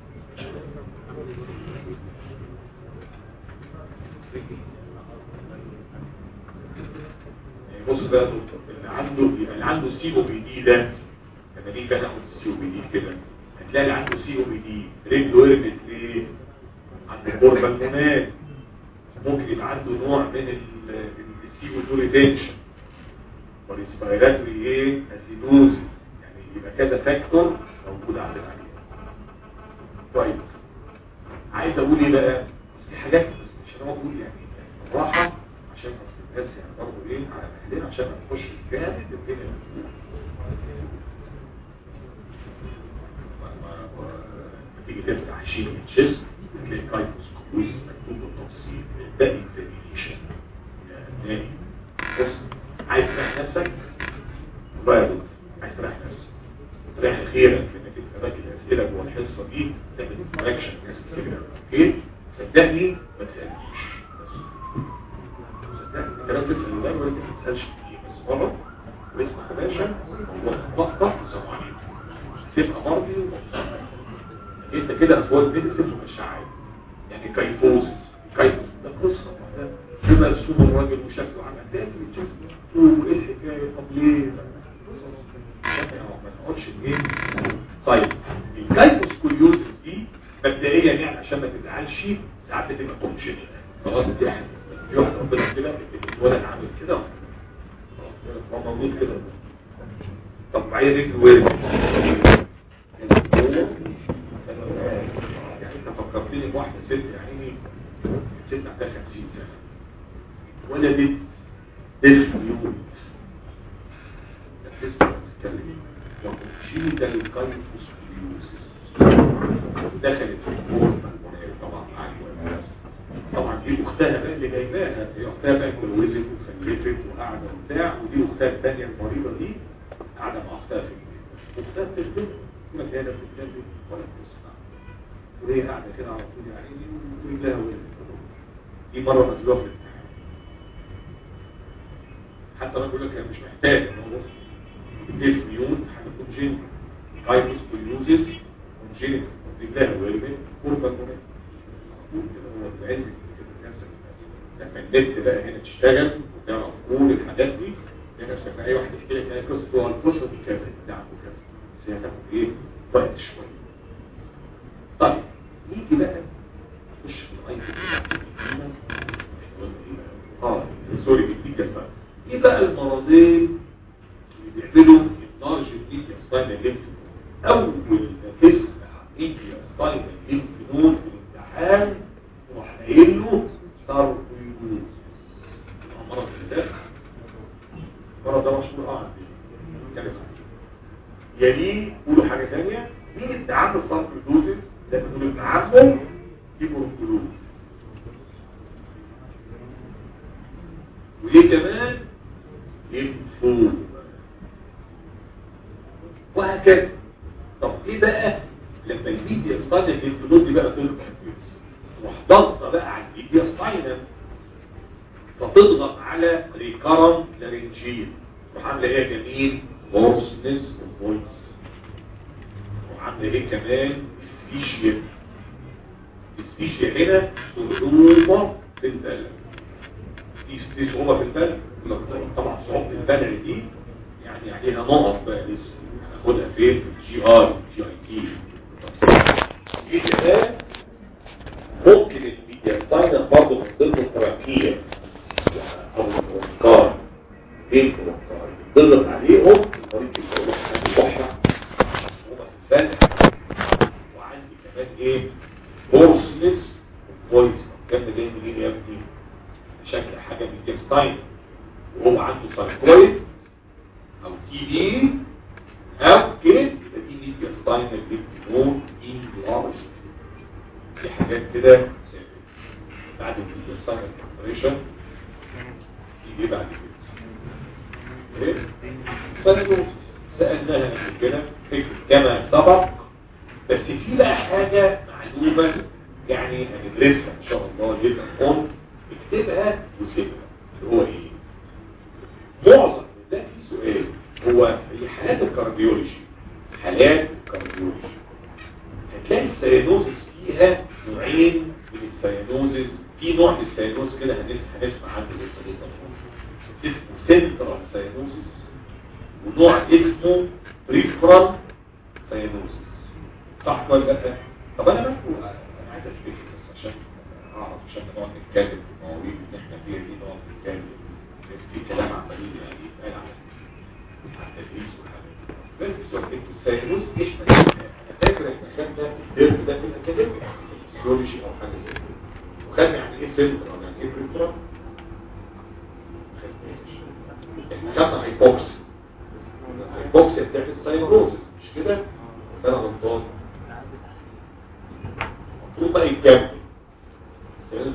بص بقى يا دكتور اللي عنده يبقى اللي عنده سي او بي دي ده لما نيجي بقى ناخد السي او بي دي كده هتلاقي اللي عنده سي او بي دي رجله ورمت ليه؟ عند الغربه الهناك ممكن يبقى عنده نوع من السي او 2 ريتنشن وريسبيراتوري ايه؟ اسيدوز يعني يبقى كذا فاكتور موجود عند العيان كويس عايز اقول ايه بقى؟ بس دي حاجات بس مش انا اقول يعني بالراحه عشان اصل الناس يعني برضه ايه على اهلنا عشان ما نخش جامد الدنيا تيجي تفتح شيء من الشيست تلاقي كايفوس جزء مكتوب بالتفصيل الباقي اكزامينيشن يعني بص عايز تريح نفسك بقى يا دكتور عايز تريح نفسك تريح اخيرا في انك انت راكب الاسئله جوه الحصه دي تعمل انتراكشن ناس كتير اوكي صدقني ما تسالنيش بس صدقني انت لازم تسال ازاي ولا ما تسالش كتير بس مره واسمع يا باشا وطبق سلام عليكم تبقى مرضي ومبسوط انت كده اسواد ميديسن ومش عادي يعني كيفوز كيفوز ده قصه ده في مرسوم الراجل وشكله عامل تاني بتشوف وايه الحكايه طب ليه ما نقعدش ايه طيب الكايفوس كوليوزس دي مبدئيا يعني عشان ما تزعلش ساعات بتبقى كونجنت خلاص دي حاجه في واحد ربنا كده الولد عامل كده هو موجود كده طب معايا رجل ورد يعني انت فكرتني بواحده ست يعني ست عندها 50 سنه ولدت طفل يولد تحس بتتكلم وكونجيتال كايفوس كوليوسيس دخلت في الكور المناير طبعا مع الولد طبعا دي اختها بقى اللي جايباها هي اختها بقى اتجوزت وخلفت وقاعده وبتاع ودي اختها الثانيه المريضه دي قاعده مع اختها في البيت اختها بتخدم مكانها في البيت ولا بتسمع وهي قاعده كده على طول يعني ورجلها وين دي مره نزلوها في الامتحان حتى انا بقول لك هي مش محتاجه ان هو بص الجسم يوم حاجه كونجين هايبوس كوليوزيس كونجين رجلها وين كوربا كمان هو العلم لما النت بقى هنا تشتغل وتعرف كل الحاجات دي تلاقي نفسك اي واحد يحكي لك اي قصه هو القصه دي كذا ده عنده كذا بس هي هتاخد ايه وقت شويه طيب نيجي بقى نخش في الاي اه سوري بالميديا ستاين ايه بقى المرضين اللي بيعملوا النارج الميديا ستاين الليمف اول ما تسمع ميديا ستاين الليمف نود في الامتحان تروح قايل له ساركويدوز المرض ده المرض ده مشهور اه عندنا يليه قولوا حاجة ثانية مين ابن عم الساركويدوزز ده بنقول ابن عمه هيبوركلوز وايه كمان ليمفوم وهكذا طب ايه بقى لما الميديا ستاينر الليمفنود دي بقى تضغط تروح ضغطه بقى على الميديا ستاينر فتضغط على ريكارنت لارنجين تروح عامله ايه يا جميل هورسنس وفويس وعامله ايه كمان سبيشيا السبيشيا هنا صعوبه في البلد في في صعوبه في البلد طبعا صعوبه البلع دي يعني عليها نقط بقى لسه هناخدها فين في الجي ار جي اي تي ايه كمان ممكن الميدياستاينر برضه من ضمن التراكية او البرونكار ايه البرونكار ضغط عليهم المريض بيكون عنده صحة صعوبة في البلع وعندي كمان ايه هورسنس فويس كان جاي منين يا ابني شكل حاجة من جيستاين وهو عنده ساركويد او تي دي او كده يبقى دي دي جيستاين اللي بتنون ان لارج دي حاجات كده بعد الجيستاين الكومبريشن يجي بعد كده ايه فانتوا سألناها قبل كده فكرة كما سبق بس في بقى حاجة معلومة يعني هندرسها ان شاء الله جدا اون اكتبها وسيبها اللي هو ايه معظم ده في سؤال هو هي حالات الكارديولوجي حالات الكارديولوجي هتلاقي السيانوزس فيها نوعين من السيانوزس في نوع من السيانوز كده هنس- هنسمع عنه لسه ليه اسمه سنترال سيانوزس ونوع اسمه بريفرال سيانوزس صح ولا لا؟ طب انا بس انا عايز اشوف بس عشان اعرف عشان نقعد نتكلم في المواضيع اللي احنا فيها دي نقعد نتكلم في كلام عمالين يعني يتقال على على التدريس والحاجات دي بس سؤال انتوا السيانوز ايش انا فاكر احنا خدنا الدرس ده في الاكاديمي فيسيولوجي او حاجه زي كده وخدنا يعني ايه سنترال يعني ايه بريفرال احنا خدنا هايبوكسي الهايبوكسي بتعمل ساينوزس مش كده؟ انا غلطان المفروض بقى يتكمل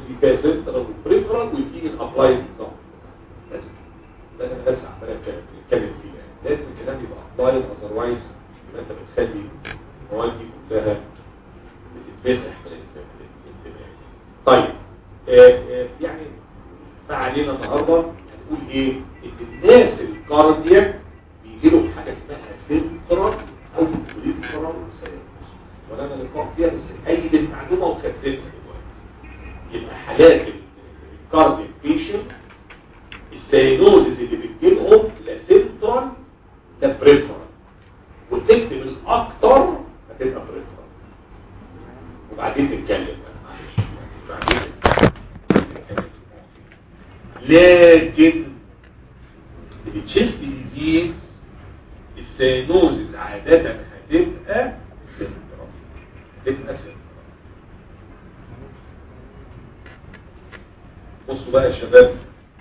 في فيها سنترال وبريفرال ويجي الابلايد نظام لازم ده انا بس عمال أتكلم- اتكلم فيه يعني لازم الكلام يبقى ابلايد اذروايز يبقى انت بتخلي المواد دي كلها بتتمسح من ال- من الدماغ طيب آه، آه، يعني ما علينا النهارده هنقول ايه ان الناس الكاردياك بيجي لهم حاجه اسمها سنترال او بريفرال ساينس ولا انا لقاء فيها بس ايد المعلومه وخزنها دلوقتي يبقى حالات الكاردياك بيشنت السينوزز اللي بتجيلهم لا سنترال لا بريفرال وتكتب الاكتر هتبقى بريفرال وبعدين نتكلم بقى، معلش بعدين نتكلم. لكن التشيست ديزيز السينوزز عادة هتبقى سنترال هتبقى سنترال بصوا بقى يا شباب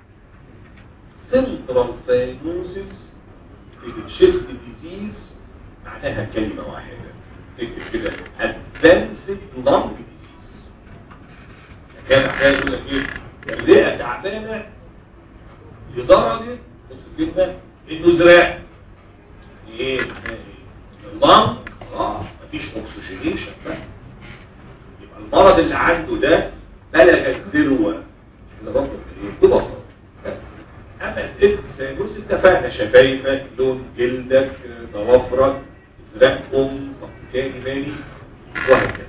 سنترال سينوزز في التشيست ديزيز معناها كلمة واحدة تكتب كده advanced lung disease كان احيانا يقول لك ايه الرئة تعبانة لدرجة بص الكلمة انه زراع يعني ايه اللنج اه مفيش اوكسجينيشن بقى يبقى المرض اللي عنده ده بلغ الذروة اللي برضه ايه ببساطة بس اما اسئلة السينوس اتفقنا شفايفك لون جلدك ضوافرك ازرق ام تاني مالي وهكذا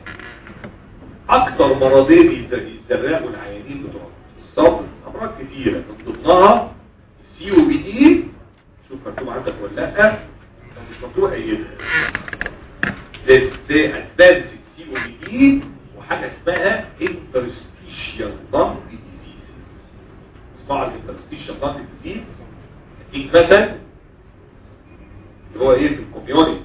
اكتر مرضين يز- يزرقوا العيانين بتوع الصبر امراض كتيرة من ضمنها السي او بي دي شوف مكتوب عندك ولا لا لو مش مكتوب ايدها زي زي ادفانس سي او بي دي وحاجه اسمها انترستيشيال لانج ديزيز اسمعوا الانترستيشيال لانج ديزيز اديك مثل اللي هو ايه في الكوميونيتي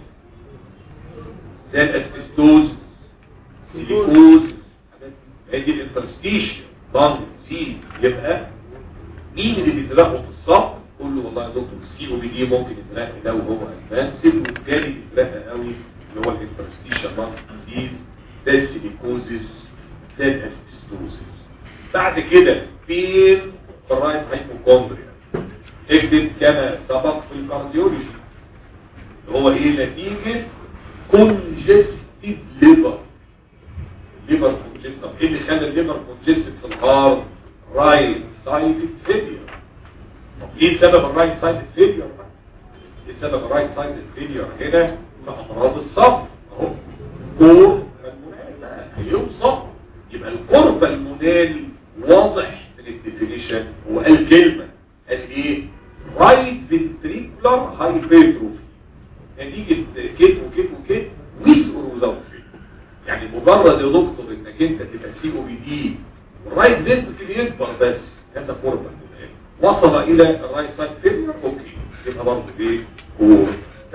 زي الاسبستوز سيليكوز هذه الانترستيشن ضمن سي يبقى مين اللي بيزرقه في الصف قول له والله يا دكتور السي او بي دي ممكن يزرقني لو هو ادفانسد والتاني بيزرقها قوي اللي هو الانترستيشن ضمن ديزيز زي السيليكوزيس زي الاسبستوزيس بعد كده فين الرايت هايبوكوندريا اكتب كما سبق في الكارديولوجي اللي هو ايه نتيجة كونجستيد ليفر ليفر كونجستيد طب ايه اللي خلى الليفر كونجستيد في الهارت رايت سايد فيلير طب ايه سبب الرايت سايد فيلير ايه سبب الرايت سايد فيلير هنا في امراض الصدر اهو كور بالمونال بقى هيوصل يبقى الكور بالمونال واضح من الديفينيشن هو قال كلمه قال ايه رايت فنتريكولار هايبرتروفي نتيجة كيت وكيت وكيت ويز اور ويزاوت يعني مجرد يا دكتور انك انت تبقى سي او بي دي والرايت فنتريكل يكبر بس هذا قربا وصل الى الرايت سايد فيلير اوكي يبقى برضه ايه كور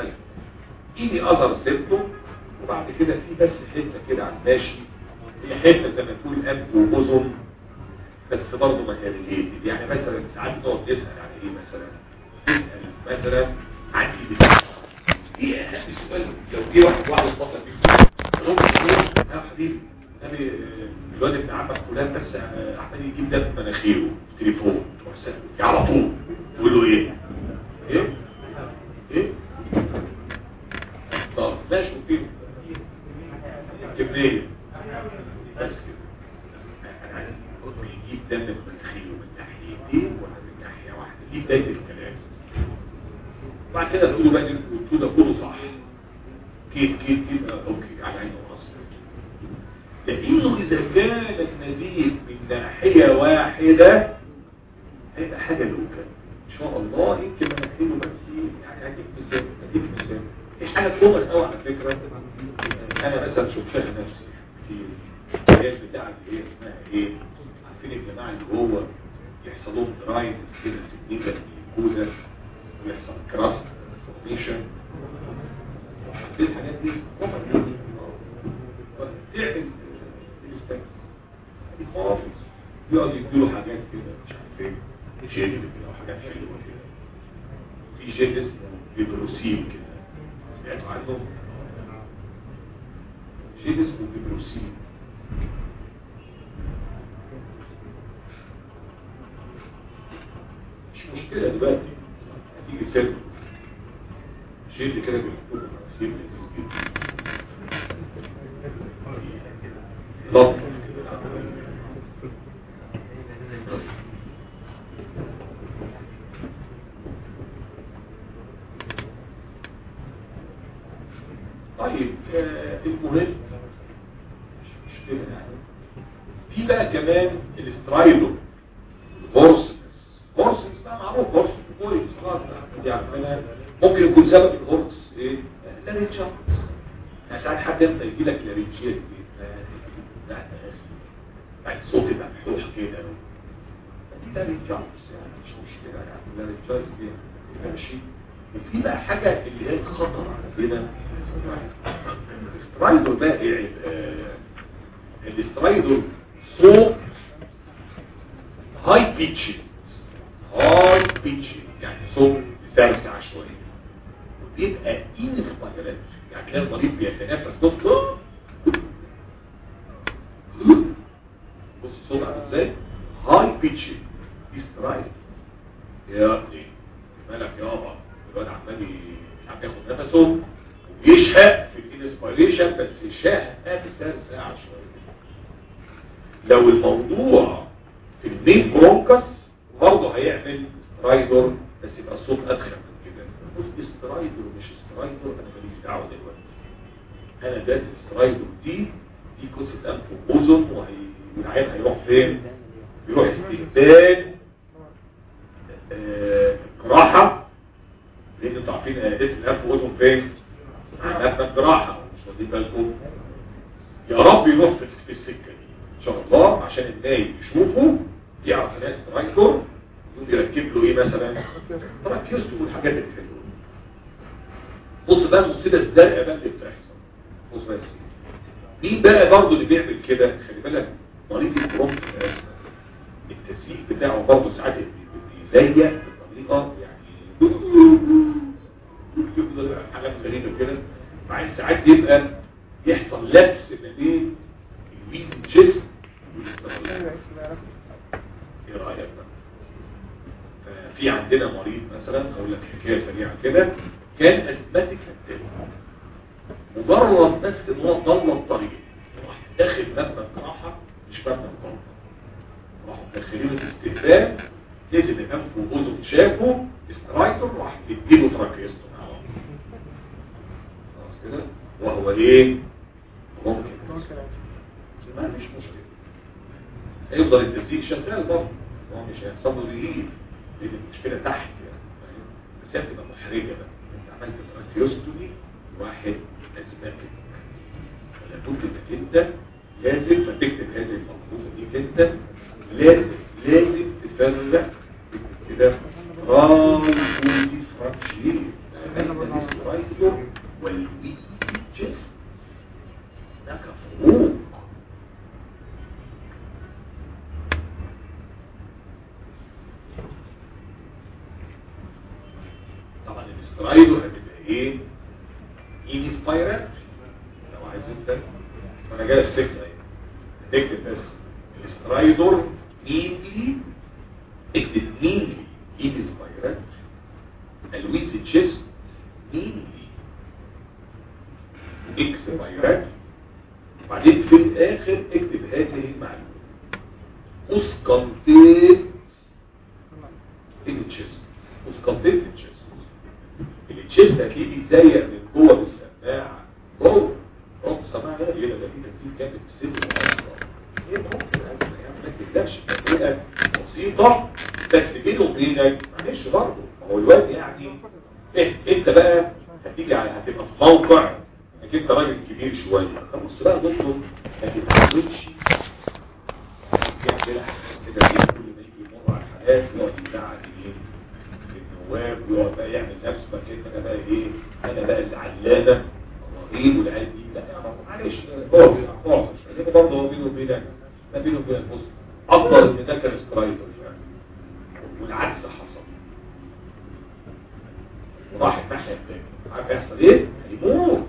ايدي اظهر سيبته وبعد كده في بس حته كده على الماشي هي حته زي ما تقول انف واذن بس برضه ما هي ريليتد يعني مثلا ساعات نقعد نسال عن ايه مثلا نسال مثلا عن ايه ايه اهم سؤال لو جه واحد واحد اتصل بيك ممكن يقول يا حبيبي انا الواد ابن عمك فلان بس عمال يجيب ده في مناخيره في تليفون تروح سأله على طول تقول له ايه؟ ايه؟ ايه؟ طب ماشي اوكي كمية بس كده انا عايز يجيب دم من مناخيره من ناحيتين ولا من ناحية واحدة دي بداية الكلام بعد كده تقولوا بقى انتوا ده كله صح كيف كيف كيف آه، اوكي على عينه وراسه لانه اذا كان النزيف من ناحيه واحده هيبقى حاجه لوكا ان شاء الله يمكن مناخيره بس يعني هديك مثال هديك مثال في حاجه كومن قوي على فكره انا مثلا شفتها نفسي كتير الحاجات بتاع اللي هي اسمها ايه عارفين الجماعه اللي هو يحصل لهم دراينس كده في النيجا الجوزه ويحصل كراست فورميشن دي الحاجات دي كومن تعمل الستاكس دي خالص يقعد يديله حاجات كده مش عارف ايه جيل كده وحاجات حلوه كده في جيل اسمه بيبروسيل كده سمعتوا عنه جيل اسمه بيبروسيل مش مشكلة دلوقتي هتيجي سيرك شيل كده بالحكومة شيل لذيذ جدا لطف طيب آه، المهم مش مشكلة يعني في بقى كمان الاسترايدو الهورسنس هورسنس ده معروف هورس كويس خلاص دي عارفينها ممكن يكون سبب الهورس ايه؟ لارينجات يعني ساعات حد انت يجي لك لارينجيت دي لا يا اخي يعني صوت يبقى مفتوح كده دي لارينجات يعني مش مشكلة يعني لارينجات دي ماشي وفي بقى حاجة اللي هي خطر على كده الاسترايدو بقى ايه آه، الاسترايدو صوت هاي بيتش هاي بيتش يعني صوت سرسع شويه وبيبقى انسبايرات يعني تلاقي المريض بيتنفس صوت بص الصوت عامل ازاي هاي بيتش استرايد يا ابني مالك يابا الواد عمال مش عارف ياخد نفسه ويشهق في الانسبيريشن بس شهقات سرسع شويه لو الموضوع في المين برونكس برضه هيعمل سترايدر بس يبقى الصوت ادخل من كده بص سترايدر مش سترايدر انا ماليش دعوه دلوقتي انا ده سترايدر دي دي قصه انف واذن وهي- والعيال هيروح فين؟ يروح استقبال آه، جراحه لان انتوا عارفين آه، اسم الانف واذن فين؟ عندنا جراحه مش واخدين بالكم يا رب يروح في في السكه دي ان شاء الله عشان النايم يشوفه يعرف ناس تراكتور يقوم يركب له ايه مثلا تراكيوستو والحاجات اللي حلوه بص بقى المصيبه الزرقاء بقى اللي بتحصل بص بقى يا سيدي مين بقى برضه اللي بيعمل كده خلي بالك مريض البرونك التسييل بتاعه برضه ساعات بيزيق بطريقه يعني يفضل حاجات غريبه كده بعدين ساعات يبقى يحصل لبس ما بين الويزن جسم والاسترالية ايه رايك بقى في عندنا مريض مثلا اقول لك حكايه سريعه كده كان ازمتك هتاني مجرد بس ان هو ضل الطريق راح داخل مبنى الجراحه مش مبنى الطلبه راحوا مدخلينه في استقبال نزل الانف واذن شافه استرايكر راح يديله تراكيستو معاه خلاص كده وهو ايه ممكن ما فيش مشكله هيفضل التسييل شغال برضه هو مش هيحصل له ريليف لان المشكله تحت يعني فاهم؟ بس هي بتبقى محرجه بقى انت عملت تراكيوستومي واحد اسمك لابد انك انت لازم فتكتب هذه الملحوظه دي انت لازم لازم تفرق تكتب كده راي ديفرنشيت الاسترايكر والويجز هناك فروق طبعا الاسترايدو هتبقى ايه انسبايرات لو عايز انت وانا جاي في سكه ايه اكتب بس الاسترايدور مينلي اكتب مينلي انسبايرات الويز تشيست مينلي اكسبايرات وبعدين في الاخر اكتب هذه المعلومه اسكنتيت التشيست اسكنتيت التشيست التشيست هتلاقيه بيزيق من جوه بالسماعه جوه رب السماعه ده يبقى ده في تسليم جامد في السن ايه ممكن يعني ما تقدرش تبقى بسيطه بس بينه وبينك معلش برضه ما هو الواد يعني إيه انت بقى هتيجي على هتبقى في موقع انك انت راجل كبير شويه خلاص بقى دكتور ما تتعودش يعني كده كده كل ما يجي يمر على الحالات يقعد يزعل ايه النواب ويقعد بقى يعمل نفسه بقى كده انا بقى ايه انا بقى العلامه الرهيب والعيال دي لا يا رب معلش هو بيعرف لكن برضه هو بينه وبينك ما بينه وبينك بص افضل ان ده كان سترايدر يعني والعكس حصل وراح الناحيه الثانيه عارف هيحصل ايه؟ هيموت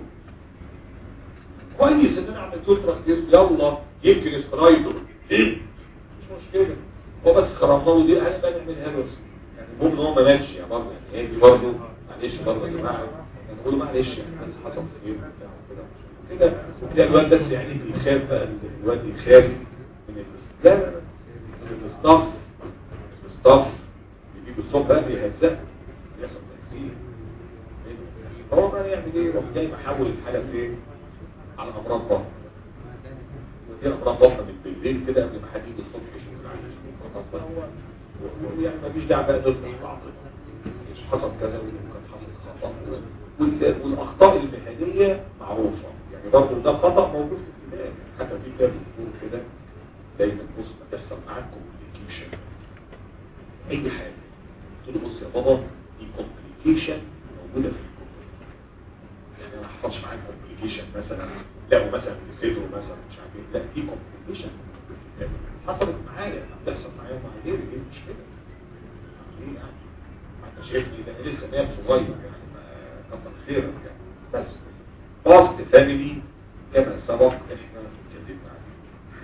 كويس ان انا عملت له تراكتيز يلا يمكن سترايدر ايه؟ مش مشكله هو بس خرمنا له دي انا بقى نعملها له يعني المهم ان هو ما ماتش يعني برضه يعني هي دي برضه معلش برضه يا جماعه انا بقول معلش يعني بس حصل خير وبتاع وكده كده وتلاقي الواد بس يعني بيخاف بقى الواد يخاف من الاس- لا لا لا من الاصطف الاصطف يجيب الصوت بقى بيهزق يحصل تأثير هو بقى يعمل ايه يروح جاي محول الحالة فين على امراض بطن ودي امراض بطن من بالليل كده قبل ما حد يجي الصبح يشوف العيش خلاص بقى هو يعني مفيش داعي بقى نفضح بعضنا مش حصل كذا وكان حصل خطأ وال- والاخطاء المهنية معروفة يعني برضه ده خطأ موجود في الكتاب حتى في كتاب بيقول كده دايما بص ما تحصل معاك كومبليكيشن اي حاجة قلت له بص يا بابا دي كومبليكيشن موجودة في الكتب يعني ما حصلش معاك كومبليكيشن مثلا لا مثلا في صدره مثلا مش عارف ايه لا دي كومبليكيشن حصلت معايا بتحصل معايا ومع غيري ايه المشكله؟ ليه يعني؟ ما انت شايفني ده انا لسه نايم صغير يعني ما كتر خيرك يعني بس باست فاميلي كما سبق احنا اتكلمنا عليه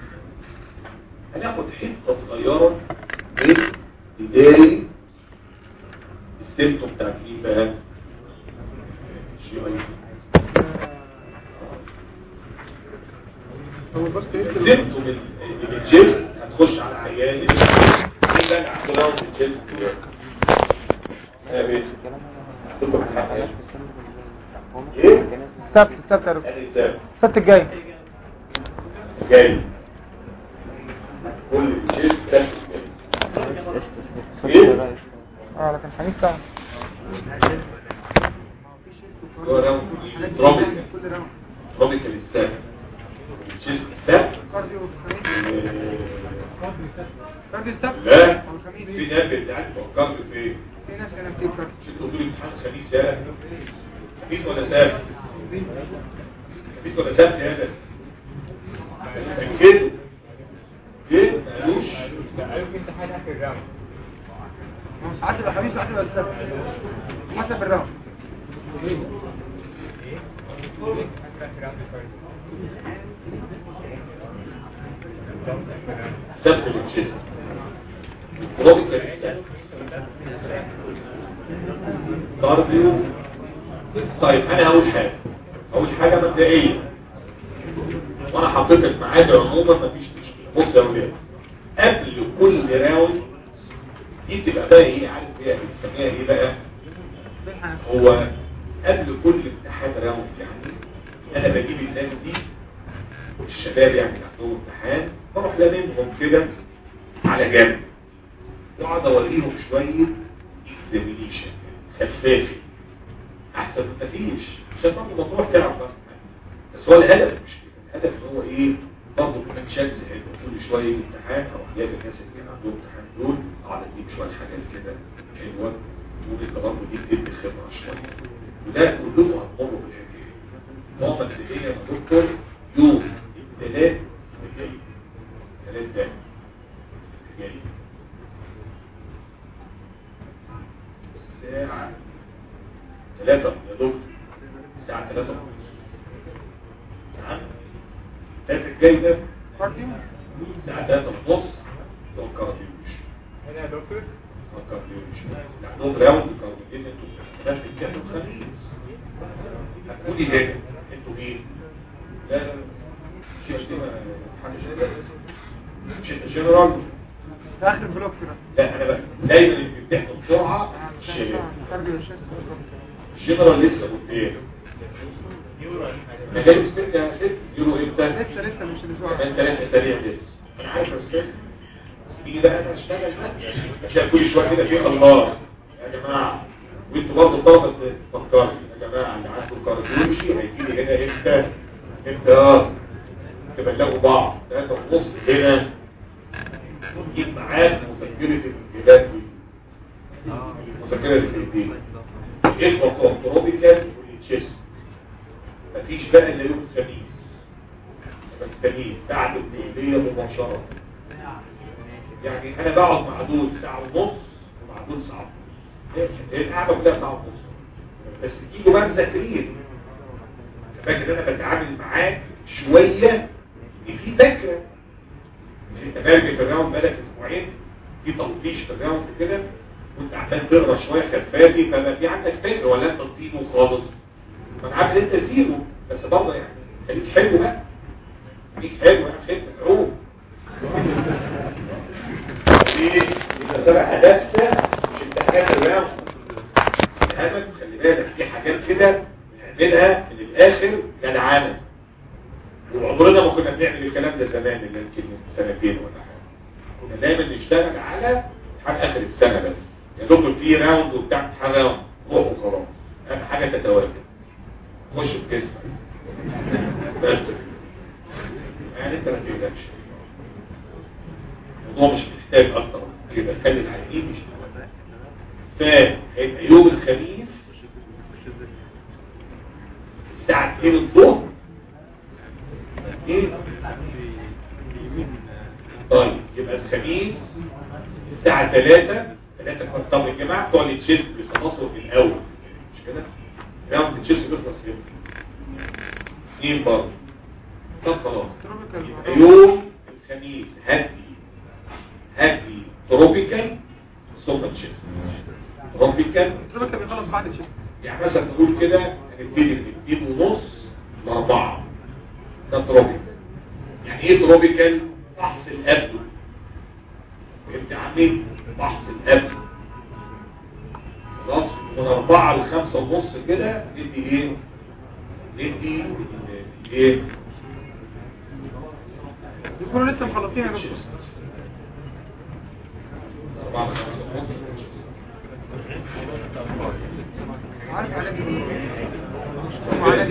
هناخد حته صغيره من بدايه السيمتوم بتاعت مين بقى؟ جي اي هو بس ايه سيمتوم الجسم هتخش على عيان اذا اعتراض الجسم يا بيت عندكم حق ايه؟ السبت السبت يا دكتور يعني سام السبت الجاي جاي كل الجسم ده جاي ايه؟ اه لكن حديث ساعة هو راوند تروبيكال تروبيكال السام الجسم السام كارديو السبت لا والخميس في ناس بتاعت فكرت في في ناس كانت بتيجي كارديو مش انتوا بتقولوا امتحان خميس يا خميس ولا سبت خميس ولا سبت يا ده كده كده مالوش ما هو ساعات يبقى خميس وساعات يبقى السبت حسب الراوند سبت الجسم تروبيكال السام كارديو طيب انا هقول حاجه هقول حاجه مبدئيه وانا حطيت الميعاد عموما مفيش مشكله بص يا ولاد قبل كل راوند دي تبقى بقى ايه عارف ايه بنسميها ايه بقى هو قبل كل امتحان راوند يعني انا بجيب الناس دي الشباب يعني اللي عندهم امتحان بروح لاممهم كده على جنب واقعد اوريهم شويه اكزامينيشن خفافي احسن من مفيش عشان برضه ما تروح تلعب بقى بس هو الهدف مش كده الهدف ان هو ايه برضه كمان شاذ حلو كل شويه امتحان اروح جايب الناس اللي كان عندهم امتحان دول اقعد اديك شويه حاجات كده حلوه تقول انت برضه دي بتدي خبره شويه وده كلكم هتمروا بالحكايه نوع مبدئيا يا دكتور يوم الثلاث الجاي الثلاث ده جاي الساعة ثلاثة يا دكتور الساعة ثلاثة نعم ثلاثة الجاي ده كارديو الساعة ثلاثة ونص ده الكارديوش هنا يا دكتور الكارديوش عندهم راوند كارديوش انتوا بس بتتكلموا خميس هتقولي هنا انتوا مين؟ لا لا لا مش دي ما- حاجة جنرال مش جنرال في اخر البلوك كده لا انا بقى دايما اللي بيمتحنوا بسرعة الشباب كارديو الشيست الجنرال لسه قدام انا جايب ست يا ست يورو امتى؟ لسه لسه مش الاسبوع كمان ثلاث اسابيع لسه انا عارف يا استاذ تيجي بقى انا اشتغل عشان كل شويه كده في الله يا جماعه وانتوا برضه طلبه تفكروا يا جماعه اللي عنده كارديولوجي هيجي لي هنا امتى؟ امتى اه تبلغوا بعض ثلاثة ونص هنا نجيب معاك مذكرة الانجيلات دي المذكرة اللي في ايديك الاخوة كونتروبيكال والتشيست مفيش بقى الا يوم الخميس يبقى الخميس بعد الكلية مباشرة يعني انا بقعد مع دول ساعة ونص ومع دول ساعة ونص هي القعدة كلها ساعة ونص بس تيجوا بقى مذاكرين فاكر انا بتعامل معاك شوية ان في فكرة مش انت فاهم في الراوند بقالك اسبوعين في تلطيش في الراوند كده وانت عمال تقرا شويه خفافي فما في عندك فكر ولا انت زيرو خالص ما انا عارف ان انت زيرو بس برضه يعني خليك حلو بقى خليك حلو بقى خليك عروب ايه يبقى سبع هدف مش امتحانات الرياضه الهدف خلي بالك في حاجات كده بنعملها من الاخر جدعانه وعمرنا ما كنا بنعمل الكلام ده زمان اللي يمكن من سنتين ولا حاجه كنا دايما نشتغل على امتحان اخر السنه بس يا دكتور في راوند وبتاع امتحان راوند روح وخلاص اهم حاجه تتواجد خش في جسمك بس يعني انت ما تقلقش الموضوع مش محتاج اكتر من كده خلي العيانين مش فهيبقى يوم الخميس الساعة 2 الظهر ايه طيب يبقى الخميس الساعة 3 3 طب يا جماعة بتوع التشيس بيخلصوا في الأول مش كده؟ راوند التشيس بيخلص امتى؟ اثنين برضه طب خلاص يبقى يوم الخميس هدي هدي تروبيكال ثم تشيس تروبيكال التروبيكال بيخلص بعد الشيء يعني مثلا نقول كده هنبتدي من 2 ونص لأربعة ده تروبيكال يعني ايه تروبيكال؟ فحص الأبدو فهمت عني؟ فحص الأبدو خلاص من أربعة لخمسة ونص كده ندي ايه؟ ندي ايه؟ يكونوا لسه مخلصين يا دكتور أربعة لخمسة ونص عارف علاج علاج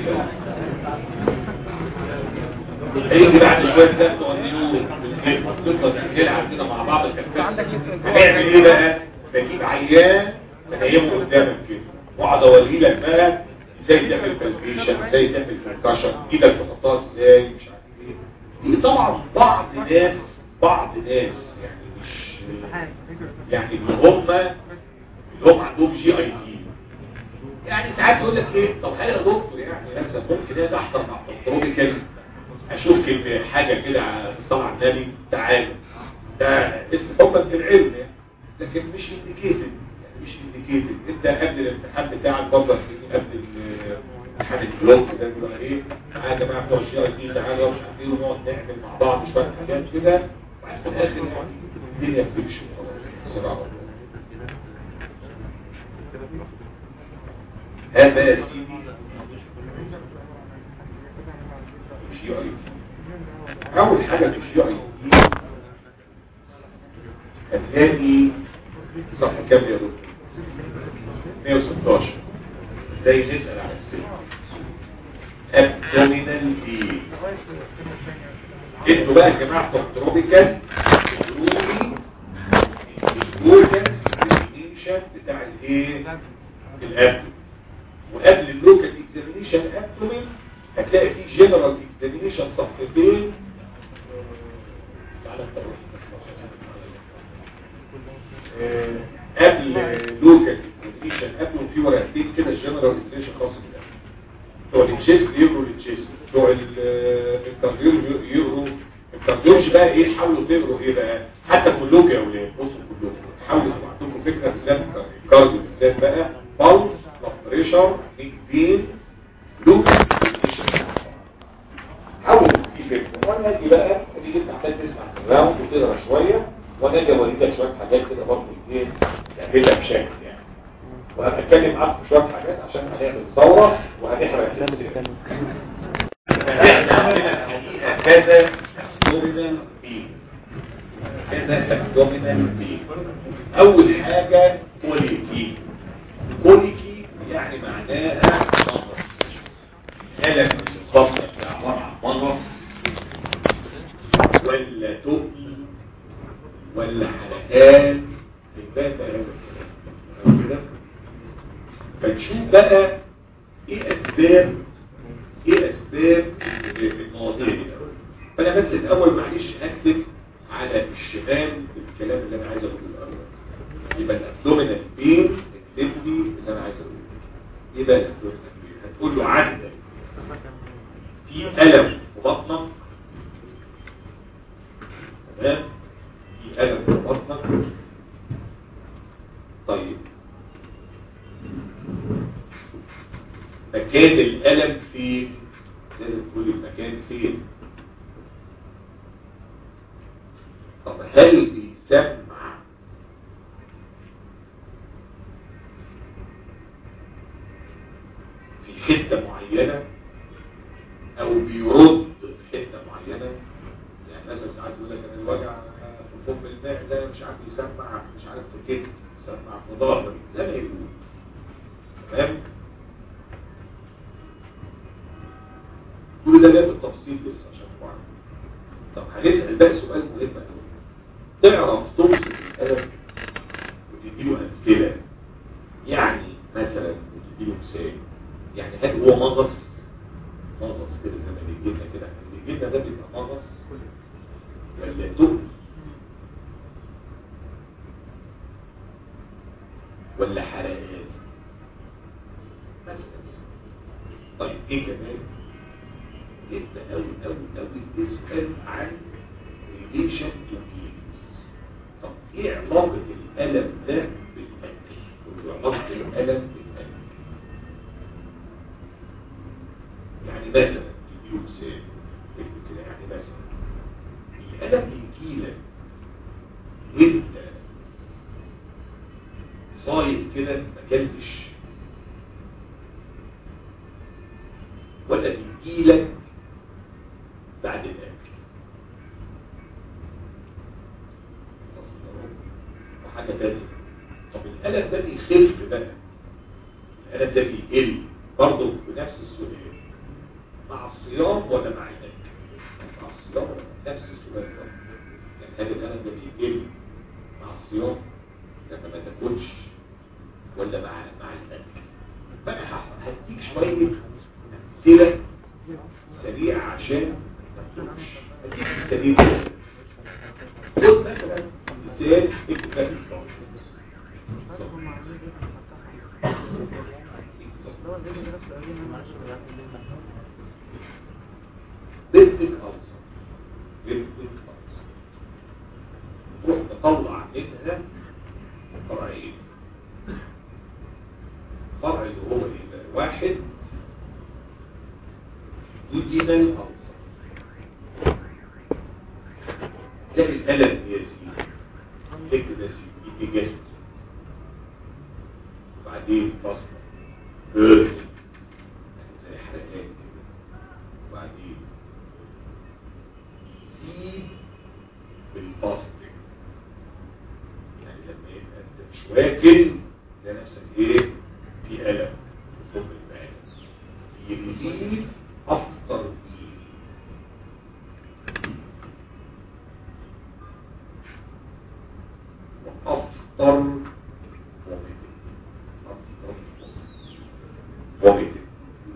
هيجي بعد شوية ده بتوع النيون تفضل نلعب كده مع بعض عندك لسه هنعمل ايه بقى؟ بجيب عيان بنيمه قدامك كده واقعد اوري لك بقى ازاي تعمل بالفيشن ازاي تعمل كونكشن ايدك تحطها ازاي مش عارف ايه دي طبعا بعض ناس بعض ناس يعني مش يعني اللي هم اللي هم عندهم جي اي تي يعني ساعات يقول لك ايه طب هل يا دكتور يعني مثلا ممكن ايه احضر مع التروبيكال اشوف كلمه حاجه كده على الصلاه على النبي تعالى ده اسم حبا في العلم يعني. لكن مش انديكيتد يعني مش انديكيتد انت قبل الامتحان بتاعك برضه قبل ال- امتحان البلوك ده يقول ايه تعالى يا جماعه بتوع الجي اي تي تعالوا مش عارف ايه ونقعد نعمل مع بعض شويه حاجات كده وبعد في الاخر يعني الدنيا بتمشي خلاص بسرعه هذا يا سيدي جي اي تي اول حاجه في الجي اي تي هتلاقي صفحه كام يا دكتور 116 ازاي نسال على السن ابدومينال بي انتوا بقى يا جماعه بتوع تروبيكال الاورجنز ديفينيشن بتاع الايه الابدومين وقبل اللوكال اكزامينيشن ابدومين هتلاقي فيه جنرال اكزامينيشن صفحتين تعالى انت روح. آه، قبل لوكال اكزامينيشن ابدومين في ورقتين كده الجنرال اكزامينيشن خاص بده بتوع التشيست يقروا التشيست بتوع ال- الكارديولوجي يقروا الكارديولوجي بقى ايه حاولوا تقروا ايه بقى حتى كلكم يا اولاد بصوا كلكم حاولوا تبقى عندكم فكره بالذات الكارديو بالذات بقى بالز بريشر نيك بين لوكال حاولوا في فكره وانا اجي بقى اجي انت عمال تسمع الراوند وتقرا شويه وانا اجي اوريك شويه حاجات كده برضه ايه تعملها بشكل يعني وهتكلم معاك في شويه حاجات عشان هنعمل ثوره وهنحرق السير. احنا عندنا الحقيقه كذا دومينال بي كذا دومينال بي اول حاجه كوليكي كوليكي يعني معناها منص هلك الخط بتاع عباره عن منص ولا تقل ولا حلقات بيبان بقى هذا الكلام كده فنشوف بقى ايه اسباب ايه اسباب المواضيع دي فانا بس الاول معلش اكتب على الشمال الكلام اللي انا عايز اقوله الاول يبقى الابدومينال بين اكتب لي اللي انا عايز اقوله ايه بقى الابدومينال بين هتقول له عندك في الم في بطنك تمام في الم في بطنك طيب مكان الألم فين لازم تقول المكان فين طب هل بيسمع في حتة معينة او بيرد في حتة معينة يعني مثلا ساعات يقول لك انا الوجع في فم الماء ده مش عارف يسمع مش عارف في كتف يسمع في ظهري زي ما يقول تمام كل ده جاي بالتفصيل لسه عشان نعرف طب هنسأل بقى سؤال مهم قوي تعرف توصف الألم وتديله أمثلة يعني مثلا وتديله مثال يعني هل هو مغص مغص كده زي ما بيجي لنا كده اللي بيجي لنا ده بيبقى مغص ولا تقل ولا حرقان مثلا طيب ايه كمان انت قوي قوي قوي تسأل عن ريليشن تو طب ايه علاقة الألم ده بالأكل وعلاقة الألم بالأكل يعني مثلا تديله مثال اكتب كده يعني مثلا الألم يجيلك وانت صايم كده ما اكلتش ولا بيجيلك بعد الأكل وحاجة تانية طب الألم ده بيخف بقى الألم ده بيقل برضه بنفس السؤال مع الصيام ولا مع الأكل مع الصيام ولا نفس السؤال ده يعني هل الألم ده بيقل مع الصيام لما ما تاكلش ولا مع مع الأكل بقى هديك شوية أمثلة سريعة عشان هديك سريع خد مثلا مثال اكتب بنتك أوصى بنتك أوصى تروح تطلع منها فرعين فرع اللي هو ايه واحد يدينا أوصى تلاقي الألم يزيد فكر يزيد يجي جسد وبعدين فصل هرد زي حرقان كده وبعدين يزيد بالفصل يعني لما يبقى انت مش واكل ده نفسك ايه في ألم في فم المعدة يريد أفطر فيه وأفطر ومتن أفطر ومتن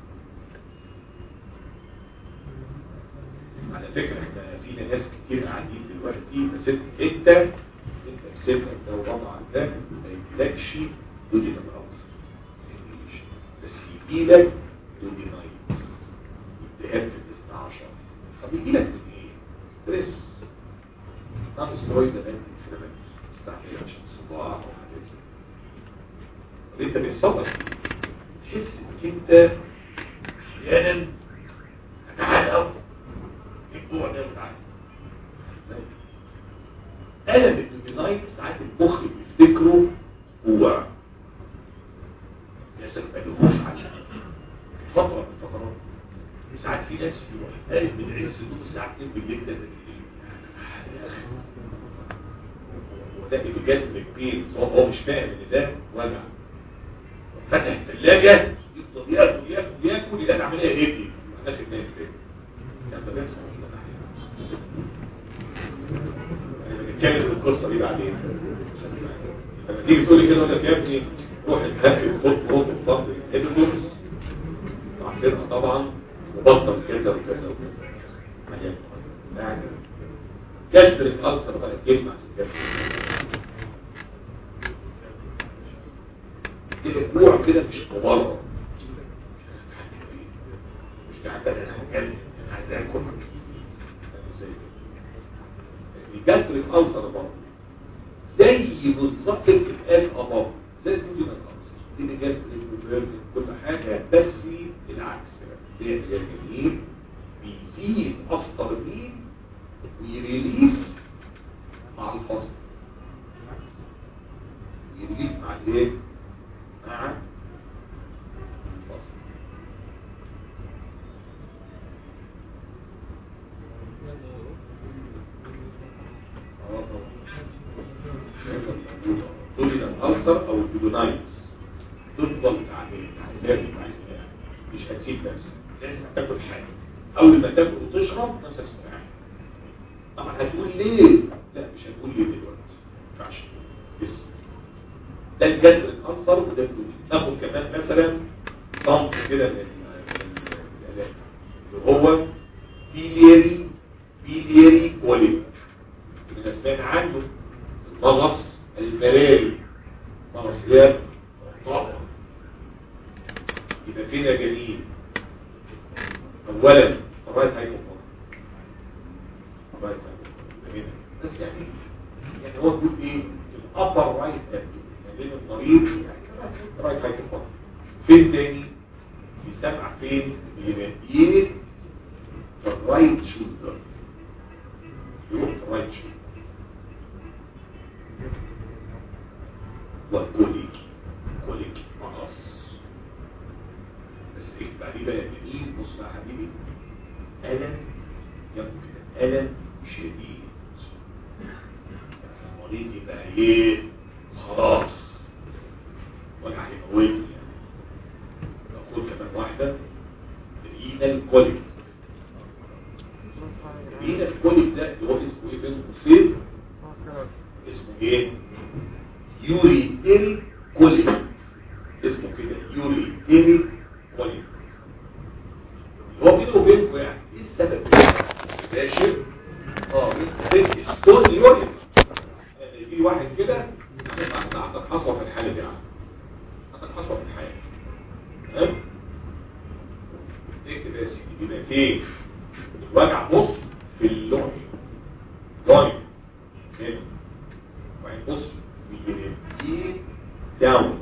على فكرة احنا فينا ناس كتير قاعدين دلوقتي بس انت انت انت في سنك ده ووضعك ده ما يجيلكش دودي الأوصر بس يجيلك دودي نايت التهاب في الاثنى عشر طب يجي لك من ايه؟ ستريس نعم سترويد ده انفلامات مستعمل عشان صداع او حاجات طب انت بيحصل لك تحس انك انت احيانا هتعال قوي الجوع ده بتاعك ألم الدومينايت ساعات المخ بيفتكره جوع لازم ملهوش عشان فترة من الفترات ساعات في ناس يروح قايم من عز النوم الساعة 2 بالليل ده بالليل يا اخي وده بجزم كبير سواء هو مش فاهم ان ده وجع فتح الثلاجة يفضل ياكل ياكل ياكل يلاقي عملية هيدي ما عندناش اتنين كده يعني ده بيحصل انا بنتكلم في القصة دي بعدين لما تيجي تقول لي كده اقول لك يا ابني روح اتهكر خد خد الفضل الهيدروس عارفينها طبعا وبطل كذا وكذا وكذا حاجات يعني كسر الألسر بقى كلمة كسر كده جوع كده مش مبالغة مش قاعد انا هتكلم انا عايز اكل كسر الألسر برضه زي بالظبط الكتاب اباظ زي الفيديو من الخمسة دي نجاز كل حاجة بس العكس بيعمل جميل بيزيد افضل مين ويريليف مع الفصل يريليف مع الايه مع الفصل اه طبعا شايفة موجودة دول الألسر أو البيدونايتس تفضل تعمل تعمل مش هتسيب نفسك لازم تاكل حاجة أول ما تاكل وتشرب نفسك استريح طبعا هتقول ليه؟ لا مش هتقول ليه دلوقتي ما ينفعش لسه ده الجد الأنصر وده الدولي ناخد كمان مثلا صنف كده من العلاج اللي هو بيليري بيليري كوليك اللي سمعنا عنه المغص المراري مغص ايه؟ طبعا يبقى فينا جميل اولا الرايت هايبوفون الرايت هايبوفون بس يعني يعني هو بيقول ايه الابر رايت ما بين المريض رايت هايبوفون فين تاني بيسمع فين بيلاقيه في الرايت شولدر يروح في الرايت شولدر والكوليك كوليك مقص بس اكتب عليه بقى جميل بص بقى يا حبيبي ألم يمكن ألم شديد المريض يبقى ايه خلاص وجع يموتني يعني باخد كمان واحدة رينال كوليك رينال كوليك ده اللي هو اسمه ايه بين قوسين اسمه ايه يوريتيري كوليك اسمه كده يوريتيري كوليك هو بينه وبينكم يعني ايه السبب ماشي اه ستون يورين يعني يجي واحد كده انت عندك حصوه في الحاله دي عندك حصوه في الحاله تمام اكتب يا سيدي يبقى فين الوجع بص في اللون لاين هنا وبعدين بص بيجي داون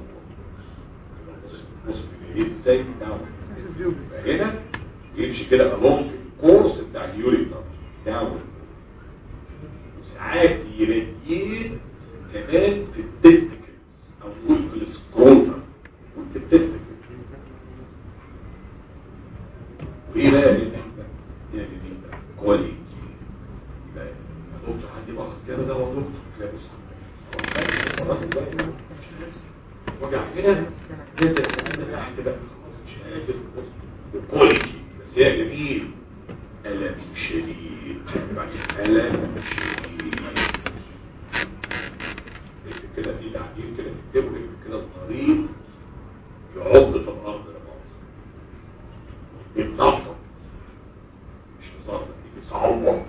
بص بيجي ازاي داون هنا يمشي كده along الكورس بتاع اليورين داون وساعات يريد كمان في التستكلز او نقول في السكروتا وانت التستكلز وايه بقى اللي انت يا جميل بقى كواليتي يبقى يا دكتور عندي بخص كده ده هو دكتور لا بص وجع هنا نزل من تحت بقى مش قادر وكواليتي بس هي جميل ألم شديد ألم شديد اكتب كده في تعديل كده تكتبه اكتب كده المريض يعض في الأرض لمؤاخذة يتنفض مش نظام تيجي صعوبة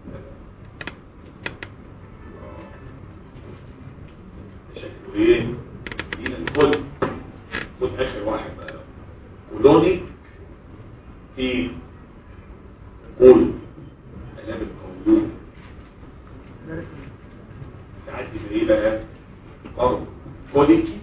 شكله ايه دينا الكل خد اخر واحد بقى كولوني في كل كلام القولون ساعات يبقى ايه بقى برضه كوليكي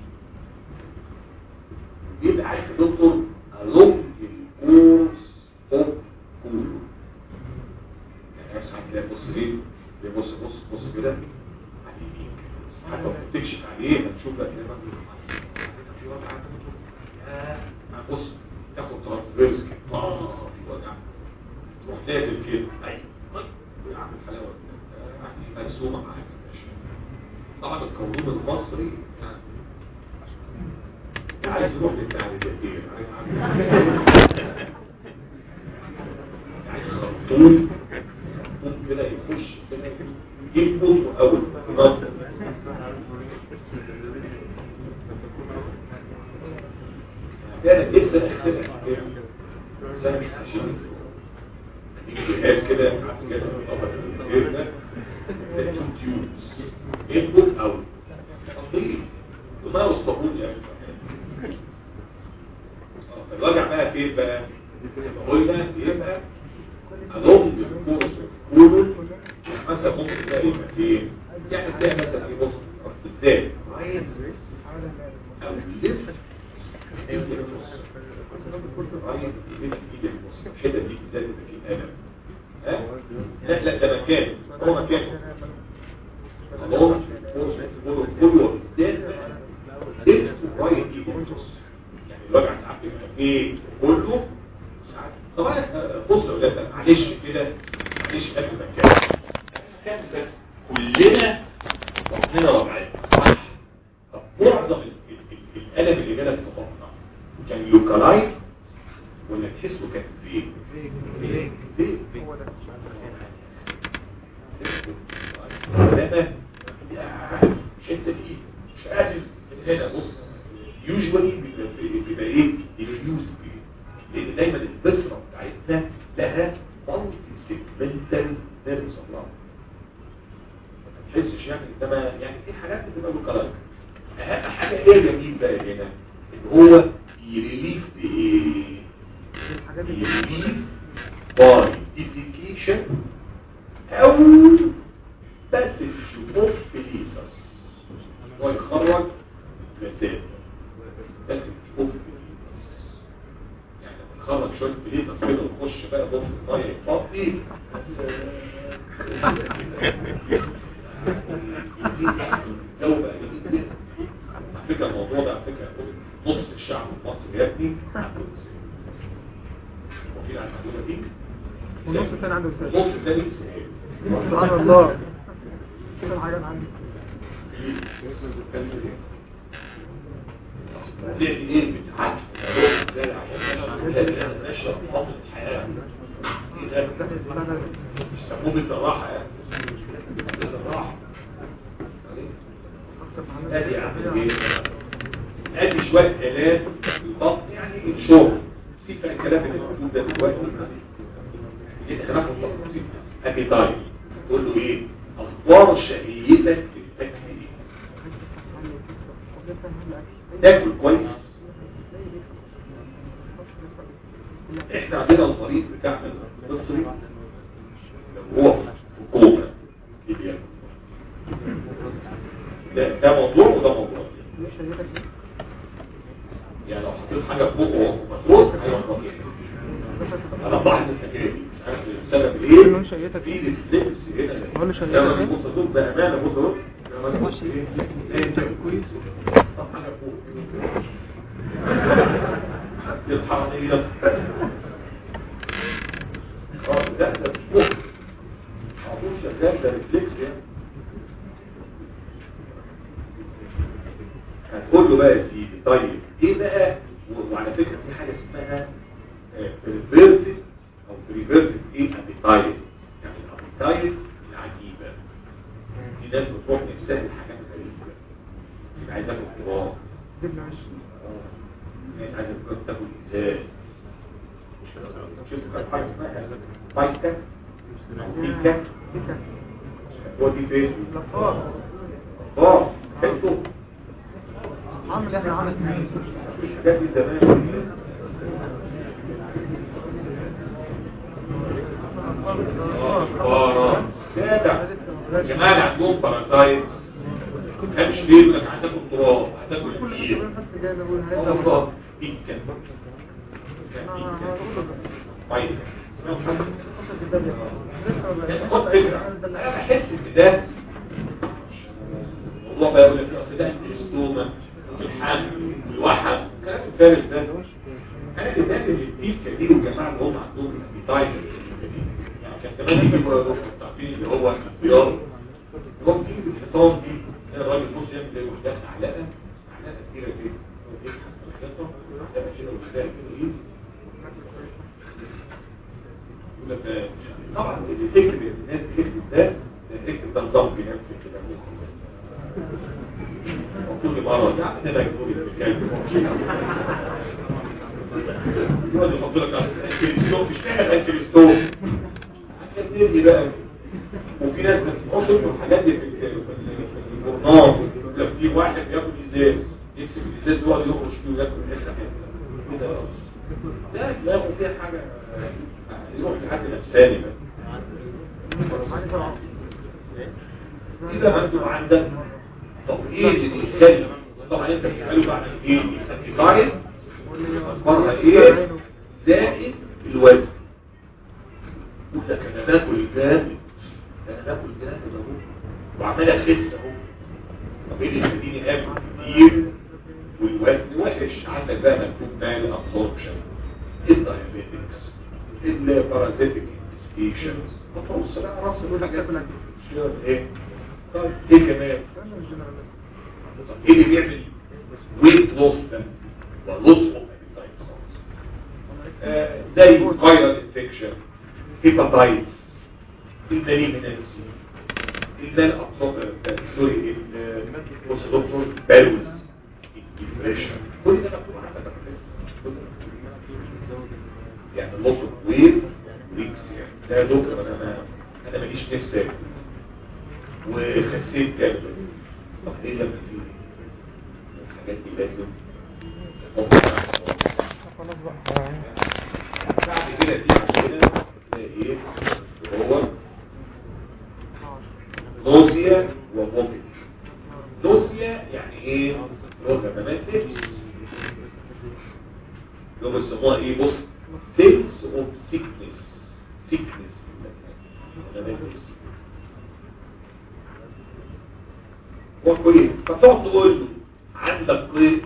يبقى عارف يا دكتور along الكورس اوف كولون يعني نفس عم تلاقي بص ايه بص بص بص كده على اليمين حتى لو بتكشف عليه هتشوف بقى كده في وجع عندك يا بص تاخد ترانسفيرس كده اه في وجع تروح نازل كده ايوه يا عم الحلاوه يعني مرسومه معاك يا باشا طبعا القانون المصري يعني عايز يروح للتعليماتين عايز خرطوم خرطوم كده يخش كده يكبر اول ينظم كانت لسه اختلف سنة عشرين جهاز كده عارف جهاز الطبق الكبير ده ده تو تيوبس انبوت اوت تنظيف وما يوصفون يعني الوجع بقى فين بقى قلنا يبقى along the course of colon يعني مثلا ممكن تلاقي فين يعني تلاقي مثلا ايه بص بالذات رايت او ليفت ايديموس رايت ليفت ايديموس الحته دي بالذات يبقى فيه الم ها؟ لا لا ده مكان هو مكان خلاص كله كله بالذات ليفت رايت ايديموس يعني الوجع ساعات بيبقى فيه كله ساعات طبعا آه، بص يا ولاد معلش كده معلش قبل ما نكمل كان بس كلنا بطننا وجعان صح طب معظم ال- ال- ال- الالم اللي جالك في بطنك كان لوكالايز ولا تحسه كان فين؟ فين؟ فين؟ انما الحته دي مش قادر هنا بص يوجوالي بيبقى ايه؟ الفيوز لان دايما البصره بتاعتنا لها مالتي سيجمنتال نيرف سبلاي ما تحسش يعني انما يعني في حاجات بتبقى لوكالايز اهم حاجه ايه جميل بقى هنا ان هو يريليف بايه؟ يريليف باي ديفيكيشن او بس تشوفوه في ليفس هو يخرج مسافه بس تشوفوه في ليفس يعني لما نخرج شويه فليتس كده ونخش بقى بص الميه يفضي الجو بقى جميل جدا على فكره الموضوع ده على فكره نص الشعب المصري يا ابني عنده مسافه وفي على المعلومه دي والنص التاني عنده سهل. النص الثاني سهل سبحان الله كل حاجات عندي ليه ايه بتعدي نشرب فضل الحياة يسموه بالراحة يعني بالراحة ادي عامل ايه ادي شوية كلام في البطن يعني الشغل في بقى الكلام اللي موجود ده دلوقتي انت كمان في ادي طيب تقول له ايه اخبار شهيتك في التكليف تاكل كويس احنا عندنا المريض بتاعنا المصري لو هو في كوما اللي بياكل ده ده موضوع وده موضوع يعني لو حطيت حاجه في بقه وهو مسروق هيبقى طبيعي انا بحث الحكايه دي مش عارف السبب ايه قول له شهيتك في ريفلكس هنا قول له شهيتك لما ايه؟ بص دول بامانه بص اهو لما تخش ايه تلاقي انت كويس طب حاجه فوق الحراميه اه ده ده مش فوق عمود شغال ده ريفلكس يعني هتقول له بقى يا سيدي طيب ايه بقى و- وعلى فكره في حاجه اسمها بريفيرتد او بريفيرتد ايه ابيتايت يعني الابيتايت العجيبه في ناس بتروح نفسها لحاجات غريبه يبقى عايزه تاكل تراب جبنا عيش ناس عايزه تاكل تاكل ازاز شوف كان حاجه اسمها بايكا او بيكا بيكا هو دي فين؟ لفار اه حلو عامل احنا عامل الحاجات دي زمان اه جدع جماعة اللي عندهم باراسايت كانش ليه يقول لك هتاكل تراب هتاكل كل كتير الناس جايه نقول الله بيكا كان طيب خد فكرة انا بحس ان ده والله بقى يقول لك اصل ده الكريستوما والحمل والوحم الكلام الفارغ ده انا اللي فاكر ان البيكا دي والجماعه اللي هم عندهم الابيتايت يعني كان زمان يجيبوا يا دكتور التعبير اللي هو الاختيار هو بيجي بالحيطان دي تلاقي الراجل بص يعمل زي وحدات معلقه معلقه كتيره كده هو بيسحب في الحيطه معلقه كده وحدات كده ايه يقول لك ده طبعا اللي تكتب الناس تكتب ده ده تكتب ده نظام بنفسه كده كل مرة يعني ده يقول الحكاية يقعد يحط لك الكريستوف مش فاهم الكريستوف حاجات دي بقى وفي ناس بتحط الحاجات دي في ال- في ال- في الجورنال لو في واحد بياكل ازاز يكسب الازاز ويقعد يخرج فيه وياكل حته حته كده ده دماغه فيها حاجه يروح لحد نفساني بقى إذا ما أنتم عندك طب ايه اللي بيخلي طبعا انت بتساله بعد ايه التايم اخبارها ايه زائد الوزن وده كان باكل جامد انا باكل جامد اهو وعمال اخس اهو طب ايه اللي يخليني اكل كتير والوزن وحش عندك بقى مكتوب مال ابسوربشن الدايابيتكس البارازيتيك انفستيشنز بص بقى راس الحاجات مش كده ايه طيب ايه كمان طب ايه اللي بيعمل ويت لوس ده ولوس اوف آه، زي فايرال انفكشن هيباتايتس الماليمينانسي المال ابسط سوري ال- بص يا دكتور بالوز الديبريشن كل ده مكتوب عندك كل ده مكتوب. يعني اللوس اوف ويت ويكس يعني ده يا دكتور انا ما انا ماليش نفس اكل وخسيت جامد طب ايه لما في الحاجات دي لازم خلاص بقى بعد كده في عندنا تلاقي ايه هو نوزيا وفوميت نوزيا يعني ايه هو غمامات لبس اللي هم بيسموها ايه بص سيلز اوف سيكنس سيكنس غمامات لبس هو كويس فتقعد تقول له عندك قيد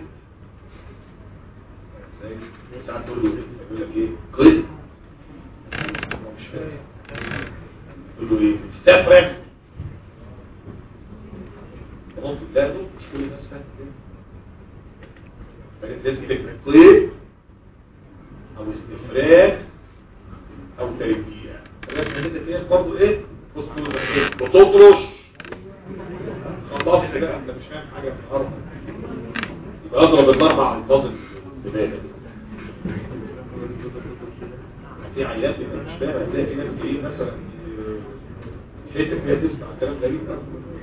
ازاي ساعات تقول له يقول لك ايه قيد هو مش فاهم تقول له ايه بتستفرغ ممكن لا دول مش كل الناس فاهم كده فالناس كده قيد او استفراغ او تربيع فلازم انت في ناس برضه ايه بص تقول لك ايه بتطرش خلاص كده انت مش فاهم حاجه في الارض يبقى اضرب الاربع الفاظ الزباله في عيال يبقى مش فاهم هتلاقي في ناس ايه مثلا آه، حته فيها تسمع كلام غريب ده.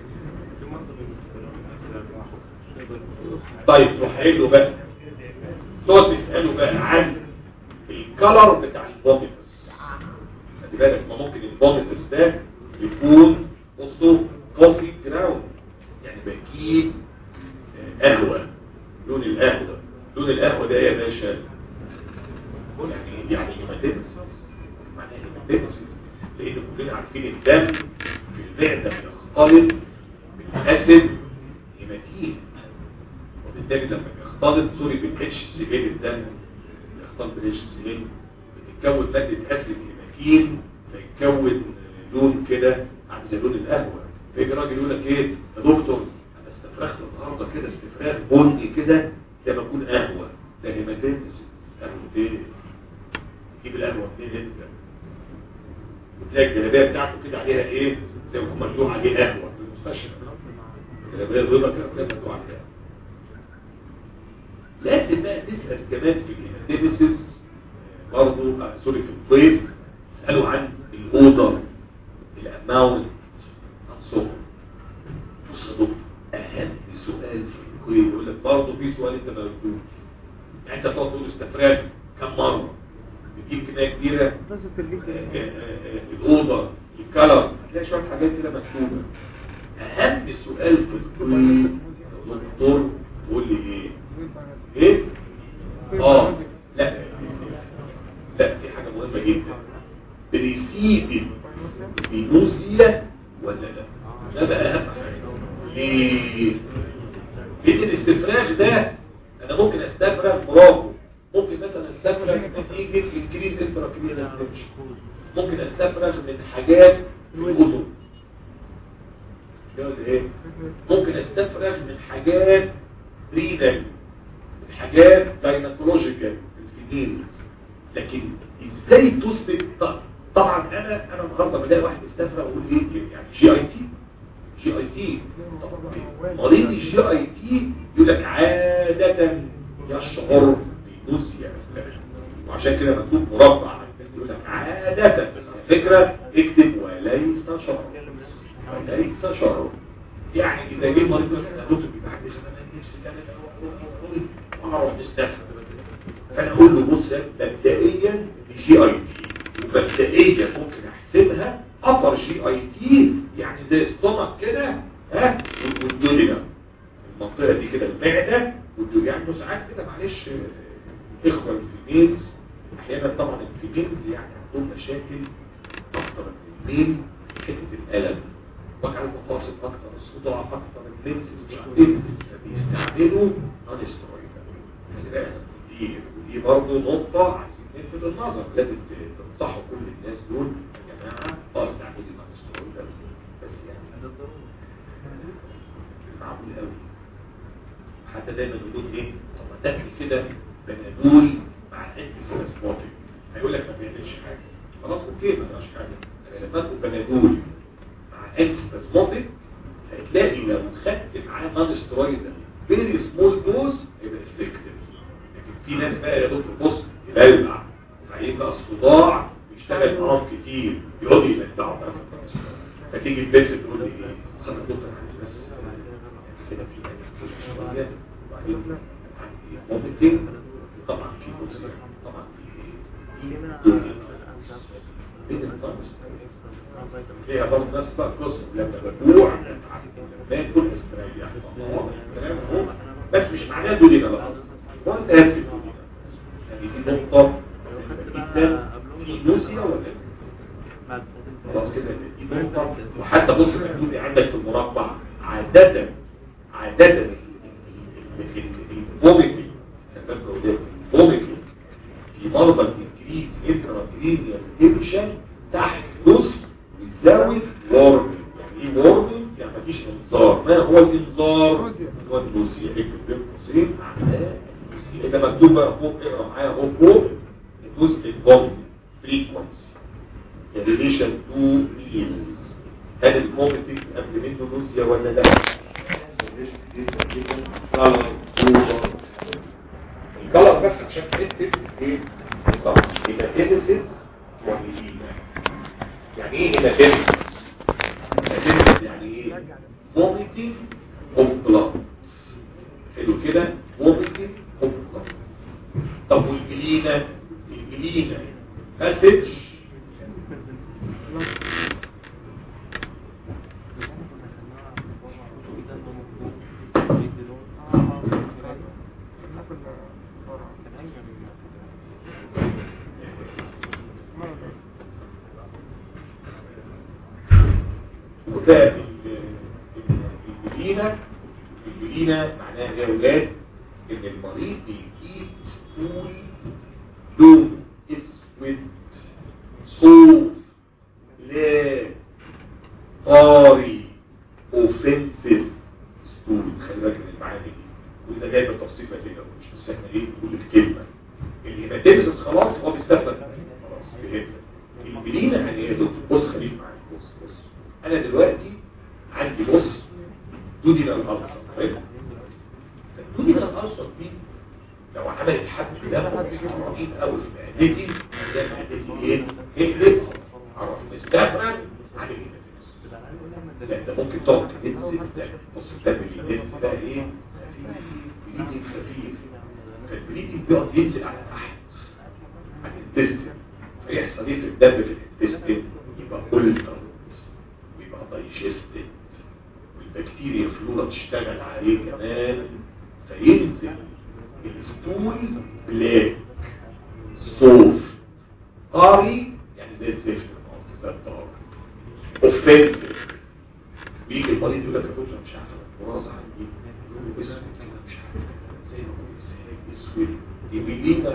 طيب روح قايل له بقى تقعد تساله بقى عن الكلر بتاع الفوميتس خلي بالك ما ممكن الفوميتس ده يكون بصوا كوفي جراوند يعني بجيب آه، قهوه لون القهوه لون القهوه ده إيه يا باشا يعني يعني هيماتيمس معناها هيماتيمس لان كلنا عارفين الدم في المعده بيختلط بالاسيد هيماتين وبالتالي لما بيختلط سوري بالاتش سي ال الدم بيختلط بالاتش سي ال بتتكون ماده اسيد هيماتين فيتكون لون كده عامل زي لون القهوه فيجي راجل يقول لك ايه يا دكتور انا استفرغت النهارده كده استفراغ بني كده زي ما يكون قهوه ده هيماتيمس قهوه ايه تجيب القهوه منين انت وتلاقي الجلابيه بتاعته كده عليها ايه زي ما يكون مكتوب عليه قهوه في المستشفى الجلابيه البيضاء كده تلاقي مكتوب عليها لازم بقى تسال كمان في الهيماتيمسيس برضه آه، سوري في الطيب اسالوا عن الاودر الاماونت الصوت بص يا دكتور اهم سؤال في الكويت يقول لك برضه في سؤال انت ما قلتوش يعني انت تقعد تقول استفراغ كم مره بتجيب كميه كبيره درجة الليل آه، آه، آه، الاوضه الكلر هتلاقي شويه حاجات كده مكتوبه اهم سؤال في الكويت يا دكتور قول لي ايه ايه اه لا لا في حاجه مهمه جدا بريسيد بنوزيا ولا لا ده بقى اهم حاجه ليه لان الاستفراغ ده انا ممكن استفرغ مرافق ممكن مثلا استفرغ نتيجه انكريز انتراكرينال ممكن استفرغ من حاجات في الاذن كده ولا ايه ممكن استفرغ من حاجات رينال من حاجات دايناكولوجيكال الفينيل لكن ازاي تثبت ط- طبعا انا انا النهارده بلاقي واحد استفرغ اقول ايه يعني جي اي تي جي اي تي طب مريض الجي اي تي يقول لك عاده يشعر بنوزيا وعشان كده مكتوب مربع يقول لك عاده بس على فكره اكتب وليس شعر وليس شعر يعني اذا جه مريض يقول لك انا دكتور بيبقى عندي زمان نفسي كانت وانا اروح مستشفى فانا اقول له بص يا مبدئيا جي اي تي ومبدئيا ممكن احسبها ابر جي اي تي يعني زي ستومك كده ها والدولينا المنطقه دي كده المعده ودول يعني ساعات كده معلش آه، اخوه الفيميلز احيانا طبعا الفيميلز يعني عندهم مشاكل اكتر من الميل حته الالم وجع المفاصل اكتر الصداع اكتر اللينسز مش عارف ايه فبيستعملوا نون سترويد خلي بالك كتير ودي برضه نقطه عايزين نلفت النظر لازم ت- تنصحوا كل الناس دول يا جماعه اه استعملوا نون سترويد بس يعني معقول قوي حتى دايما يقول ايه طب ما تاكل كده بنادول مع انتي سباسموتيك هيقول لك ما بيعملش حاجه خلاص اوكي ما فيهاش حاجه لكن لما تاكل بنادول مع انتي سباسموتيك هتلاقي لو خدت معاه نون سترويد فيري سمول دوز يبقى افكتيف لكن في ناس بقى يا دكتور بص يبلع وبعدين بقى الصداع بيشتغل معاهم كتير يقعد يمتعوا بقى في النون سترويد. فتيجي البنت تقول لي ايه اصل انا دكتور عايز بس كده في شويه وبعدين عندي مومنتين طبعا في بوكسيا طبعا في ايه بين الطرس فيها برضه نفس بقى القصه لما بجوع باكل استريح الكلام اهو بس مش معناه دول هنا بقى وانت قاعد في الدنيا يعني دي نقطه مهمة جدا في نوسيا ولا إيه؟ خلاص كده دي نقطة وحتى بص مكتوب عندك في المربع عادة عادة الفوميتي الفوميتي في مرضى الانكريز انتراكرينيال تنشن تحت نص بيساوي وورمنج يعني ايه وورمنج يعني مفيش انذار ما هو الانذار هو النوسيا اكتب بين قوسين معناه اذا مكتوب بقى فوق اقرا معايا اهو فوق النوز الفوميتي فريكونسي relation to meals هل المومنت قبل منه نوزيا ولا لا الكلر بس عشان نكتب ايه طبعا هيماتيمسيس وميلينا يعني ايه هيماتيمسيس هيماتيمسيس يعني ايه vomiting of blood حلو كده vomiting of blood طب والميلينا الميلينا مسج وده البلينة البلينة معناها يا ولاد ان المريض بيجيب ستول لون اسود صوف لا طاري اوفنسيف ستول خلي بالك من المعاني دي وده جاي بالتفصيل كده مش بس احنا ايه نقول الكلمه الهيماتيمسس خلاص هو بيستخدم خلاص فهمت البلينة يعني ايه يا دكتور بص خليك معايا بص بص انا دلوقتي عندي بص دودي الالسر حلو الدودي الالسر دي لو عملت حد دم رهيب قوي في معدتي ده معدتي ايه هقلب اروح مستفرغ عن الهيماتيمسس لا ده ممكن تقعد تهز الدم بص الدم بيهز بقى ايه بليدنج خفيف فالبليدنج بيقعد ينزل على تحت على الانتستين فيحصل ايه في الدم في الانتستين يبقى ألتر ويبقى دايجستد والبكتيريا فلورا تشتغل عليه كمان فينزل الستول بلاك صوف طاري يعني زي الزفت زي الطار اوفنسيف بيجي المريض يقول لك يا دكتور مش عارف الوراثه عندي لونه اسود كده مش عارف زي ما يكون ازاي اسود دي بيجينا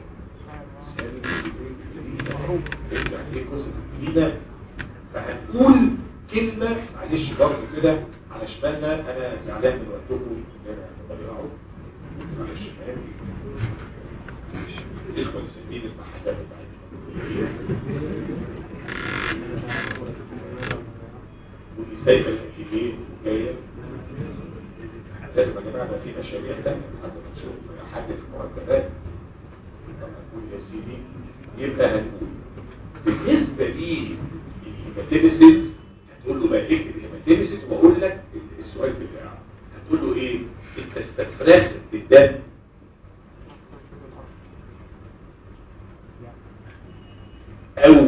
يعني ايه قصه الجديده فهنقول كلمه معلش برضه كده على شمالنا انا زعلان من وقتكم ان انا بضيعه معلش الاخوه السنين المحلات بتاعتنا والسيفه الاكيديه جايه لازم يا جماعه يبقى في مشاريع تانية لحد ما نشوف حد في المرتبات طب هنقول يا سيدي يبقى هنقول بالنسبه لي الهيماتيمسيس هتقول له بقى اكتب الهيماتيمسيس واقول لك السؤال بتاعه هتقول له ايه انت استفرغت الدم او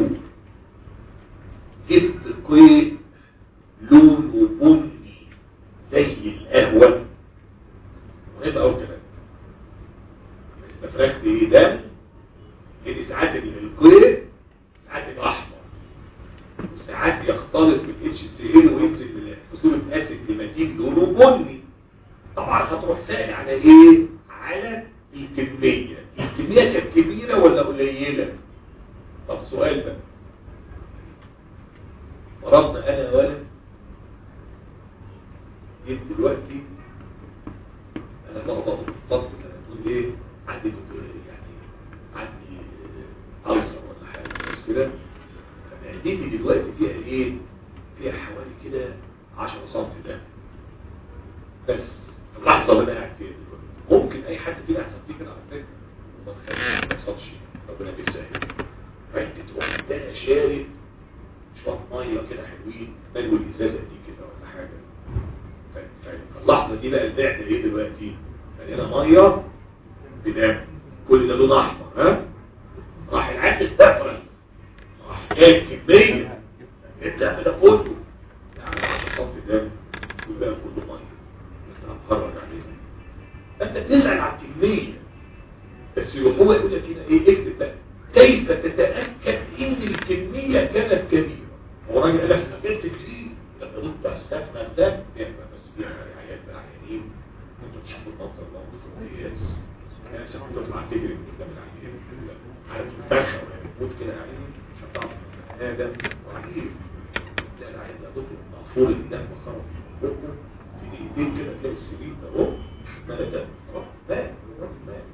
جبت قيء لونه بني زي القهوة استفرغت ايه دم ان ساعات القيء ساعات يبقى احمر وساعات يختلط بالاتش سي ال وينزل بصوره اسيد هيماتين لونه بني طبعا هتروح سائل على ايه على الكميه الكميه كانت كبيره ولا قليله طب سؤال بقى فرضنا انا ولد جيت دلوقتي انا بقبض الضغط زي ما تقول ايه عندي دكتور يعني عندي ألسر ولا حاجه بس كده فمعدتي دلوقتي فيها ايه فيها حوالي كده 10 سم ده بس في اللحظه اللي انا قاعد فيها دلوقتي ممكن اي حد فينا يحصل فيه كده على فكره وما تخافش ما يحصلش ربنا بيسهل فانت تروح ده شارب شويه ميه كده حلوين ملوا الازازه دي كده ولا حاجه فاللحظه دي بقى المعده ايه دلوقتي مليانه ميه بدم كل ده لون احمر ها راح العين استفرغ راح جايب كميه الدم ده كله يعني صف دم وبقى كله ميه بس هتفرج عليه انت تزعل على الكميه بس هو يقول لك هنا ايه اكتب بقى كيف تتاكد ان الكميه كانت كبيره هو راجل قال لك انا كنت كتير لما قلت استثنى ده يبقى بس في عيال بقى عيانين انتوا تشوفوا المنظر ده في القياس يعني عشان تطلع تجري من قدام العيان عارف الفخه ولا بتموت كده عينين عشان تعرف هذا رهيب تلاقي العيان ده دكتور مقفول الدم خرج بقه في ايدين كده تلاقي السرير ده اهو مال ده اهو مات مات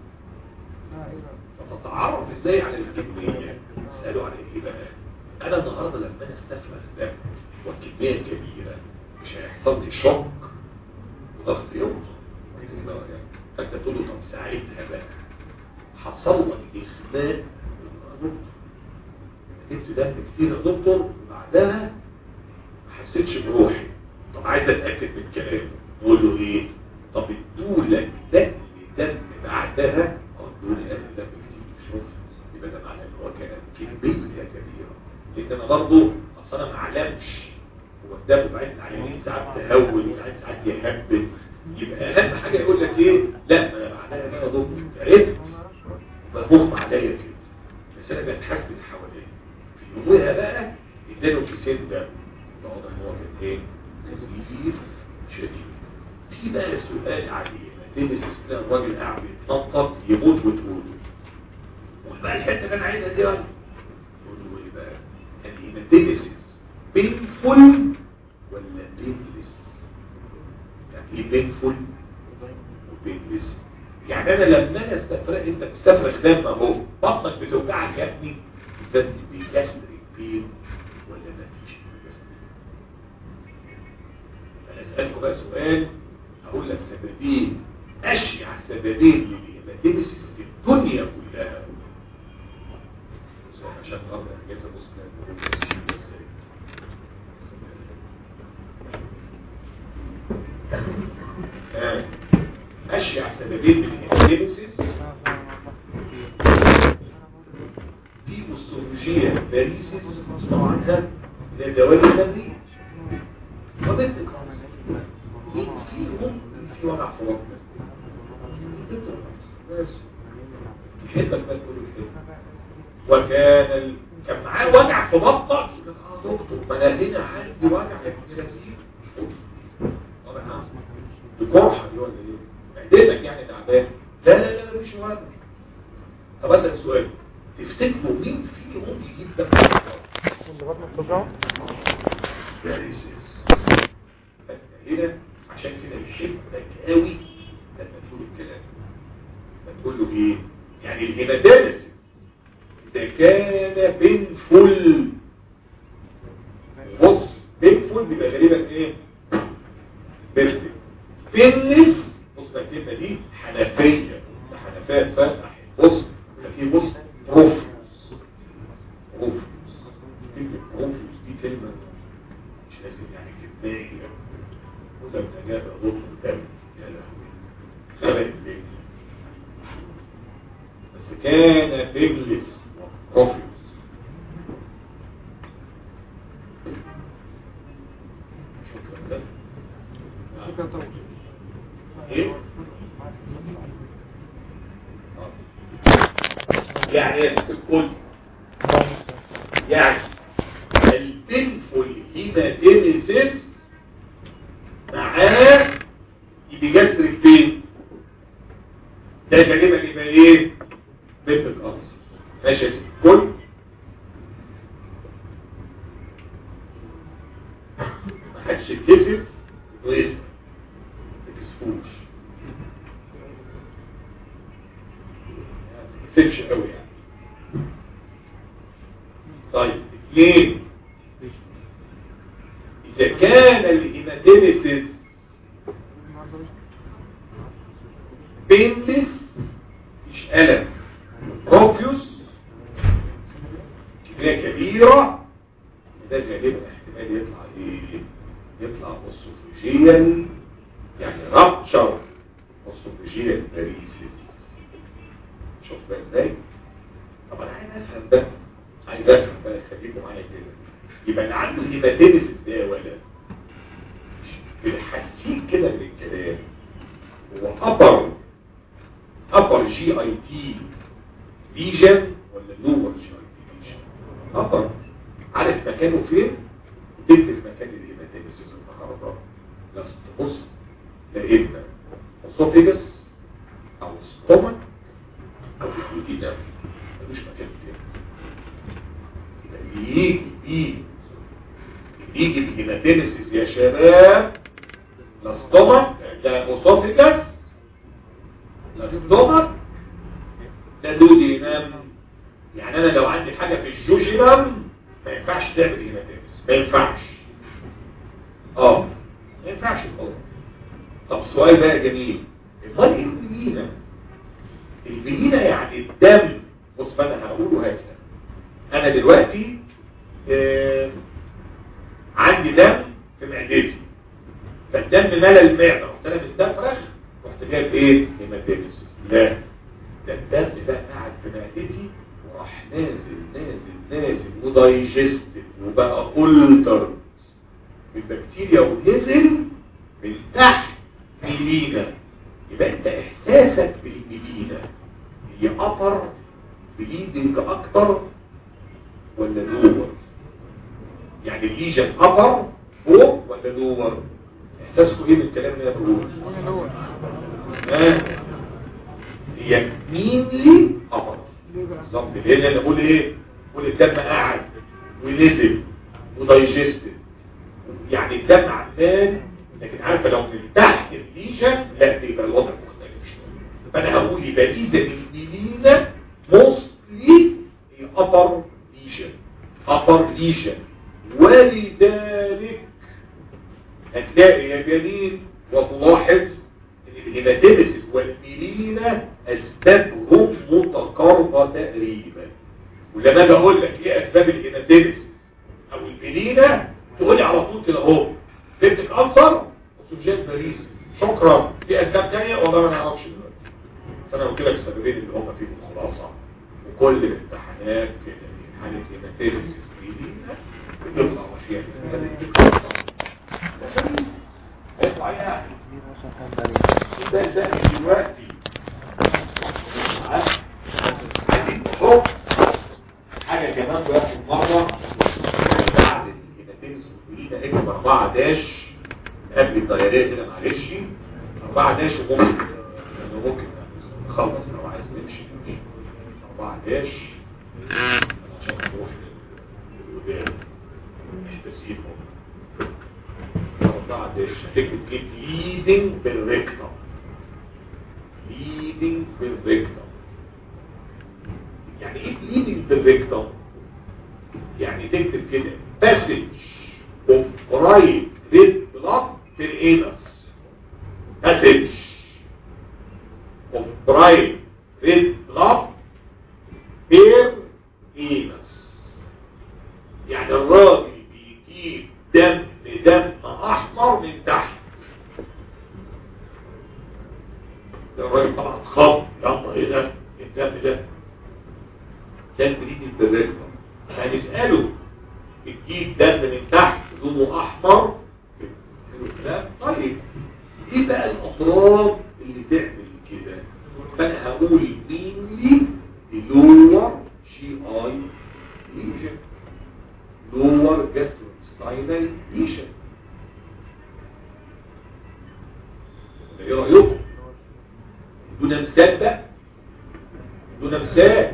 فتتعرف ازاي على الكميه اسالوا على ايه بقى انا النهارده لما انا استفرغ دم والكميه كبيره مش هيحصل لي شوك وضغط يوم فانت تقول له طب ساعتها بقى حصل لك اخماد يا دكتور جبت دم كتير يا دكتور بعدها ما حسيتش بروحي طب عايز اتاكد من كلامه نقول له ايه طب ادولك دم دم بعدها ادولي قال دم كتير شوف يبقى ده معناه ان هو كان كميه كبيره لان انا برضه اصل انا ما اعلمش هو الدم بعدين العيانين ساعات تهول وساعات ساعات يهبل يبقى اهم حاجه يقول لك ايه لا ما انا معناها بقى دكتور عرفت بغم عليا كده بس انا بتحسب حواليا في يومها بقى اداله كيسين دم واضح ان هو كان ايه نزيف شديد في بقى سؤال عليه تلبس كده الراجل قاعد بيتنطط يموت وتقوله وبقى الحته اللي انا عايزها دي بقى تقول له ايه بقى الهيماتيمسيس بينفول ولا بينلس يعني ايه بينفول وبينلس يعني انا لما انا استفرغ انت بتستفرغ دم اهو بطنك بتوجعك يا ابني بتسمي بيجاستريك بين ولا ما فيش انا اسالكم بقى سؤال هقول لك سببين اشيع سببين للهيماتيمسيس في الدنيا كلها عشان النهارده اجازه بص اشيع سببين للهيماتيمسيس في بوستولوجيا باريسيس طبعا ده ده دوالي التمرين وبنت مين فيهم في وضع في وضع بس يحبك بقى تقول كده وكان ال... كان معاه وجع في بطنك اه دكتور ما انا هنا عندي وجع في الجلاسين طبعا الجرحه دي ولا ايه معدتك يعني تعبان لا لا لا لا مش وجع طب اسال سؤال تفتكروا مين فيهم يجيب دم اللي بطنه بتوجعه هنا عشان كده يحبك قوي لما تقول الكلام تقول له ايه يعني الهيماتيمس اذا كان بينفول بص بينفول بيبقى غالبا ايه بيرفكت بينس بص الكلمه دي حنفيه حنفيه فتح بص في بص بروفيوس بروفيوس كلمه بروفيوس دي كلمه مش لازم يعني كميه ولما جاب ضغط الدم يا لهوي خلق الليل بس كان بيجلس وبروفيوس شكرا ده شكرا طبعا ايه يعني يا ست الكل يعني البنفول هيماتيميسيس معاه ايبيجاستريك بين ده غالبا يبقى ايه بنت الأرض ماشي يا ست الكل محدش يتكسف ويسمع تكسفوش تكسفش قوي يعني طيب اثنين اذا كان الهيماتيميسيس بينلس مش ألم بروفيوس كمية كبيرة ده غالبا احتمال يطلع ايه يطلع اوسوفيجيال يعني رابتشر اوسوفيجيال باريسيس شوف بقى ازاي طب انا عايز افهم بقى عايز افهم بقى خليكم معايا كده يبقى اللي عنده هيماتيمس ده يا ولد بالحسين كده من الكلام هو ابر ابر جي اي تي ليجن ولا لور جي اي تي ليجن ابر عارف مكانه فين تكتب مكان الهيماتيمس النهارده بس تبص لقيتنا اسوفيجس او ستومك او اليودينا ملوش مكان تاني يجي يجي يجي الهيماتيمسيس يا شباب لا ستومك لا اسوفيجس لا ستومك لا دودينام يعني انا لو عندي حاجه في الجوجينام ما ينفعش تعمل هيماتيمس ما ينفعش اه ما ينفعش خالص طب سؤال بقى جميل امال ايه البلينة البلينة يعني الدم بص انا هقوله هذا انا دلوقتي آه عندي دم في معدتي فالدم ملا المعده رحت انا مستفرغ رحت جايب ايه هيماتيمس لا ده الدم ده قاعد في معدتي وراح نازل نازل نازل ودايجستد وبقى أولتر بالبكتيريا ونزل من تحت ميلينا يبقى انت احساسك بالميلينا هي upper بليدنج اكتر ولا لور يعني الليجن upper فوق ولا لور احساسكم ايه بالكلام اللي انا بقوله ها؟ هي مينلي upper ليه بقى؟ بالظبط لان انا بقول ايه بقول الدم قاعد ونزل ودايجستد يعني الدم عمال لكن عارفه لو من تحت الليجن لا تبقى الوضع مختلف شويه فانا هقول يبقى اذا الميلينا موستلي هي upper lesion upper lesion ولذلك هتلاقي يا جميل وتلاحظ ان الهيماتيمسيس والميلينا اسبابهم متقاربه تقريبا ولما اجي اقول لك ايه اسباب الهيماتيمسيس او الميلينا تقول لي على طول كده اهو بنتك انصر وسجاد باريس شكرا في اسباب ثانيه والله ما نعرفش دلوقتي فانا قلت لك السببين اللي هم فيهم خلاصه وكل الامتحانات كده حاله هيماتيمسيس ميلينا بتطلع وحياه اطلع يعني ده ده دلوقتي عايزين نحط حاجة كمان بقى مرة بعد الهيماتيمس والكولينا اكتب 4 داش قبل الدياريه كده معلش 4 داش وممكن يعني ممكن نخلص لو عايز نمشي نمشي 4 داش عشان نروح للودان مش تسيبهم 4 داش هتكتب كده ليدنج بالريكتم ليدنج بالريكتم يعني ايه ليدنج بالريكتم يعني تكتب كده passage of right red blood في الانس passage of bright red blood per anus يعني الراجل بيجيب دم دم احمر من تحت ده الراجل طبعا خط يلا ايه ده الدم ده كان بريد البريد هنسأله بتجيب دم من تحت لونه احمر لا طيب ايه بقى الامراض اللي تعمل كده فانا هقول مين لي اللور دون مثال بقى دون مثال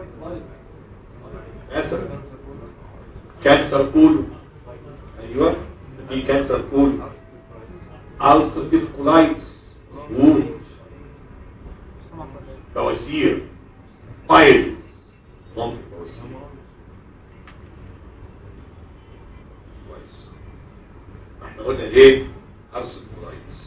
مثلا كانسر كولو ايوه في كانسر كولو ألسرتيف كولايتس وود بواسير بايل ممكن بواسير كويس احنا قلنا ايه ألسرتيف كولايتس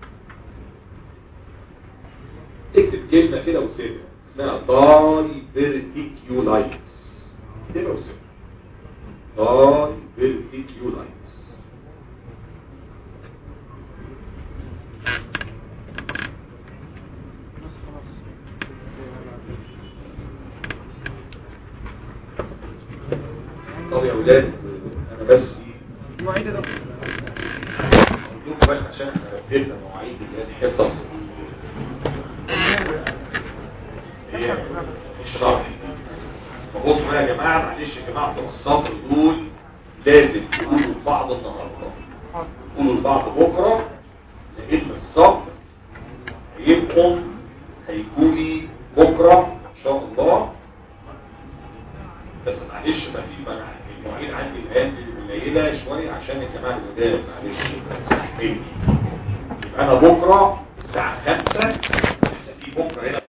تكتب كلمة كده وسيبها اسمها داي فيرتيكيولايتس كده وسيبها داي فيرتيكيولايتس طب يا ولاد انا بس مواعيد يا دكتور أرجوكم بس عشان احنا بدلنا مواعيد الحصص هي الشرح فبصوا بقى يا جماعه معلش يا جماعه بتوع الصبر دول لازم تقولوا لبعض النهارده تقولوا لبعض بكره لان الصبر هيبقوا هيجولي بكره ان شاء الله بس معلش ما في منع المواعيد عندي الان قليله شويه عشان الجماعه الجداد معلش استحملني يبقى انا بكره الساعه 5 في بكره هنا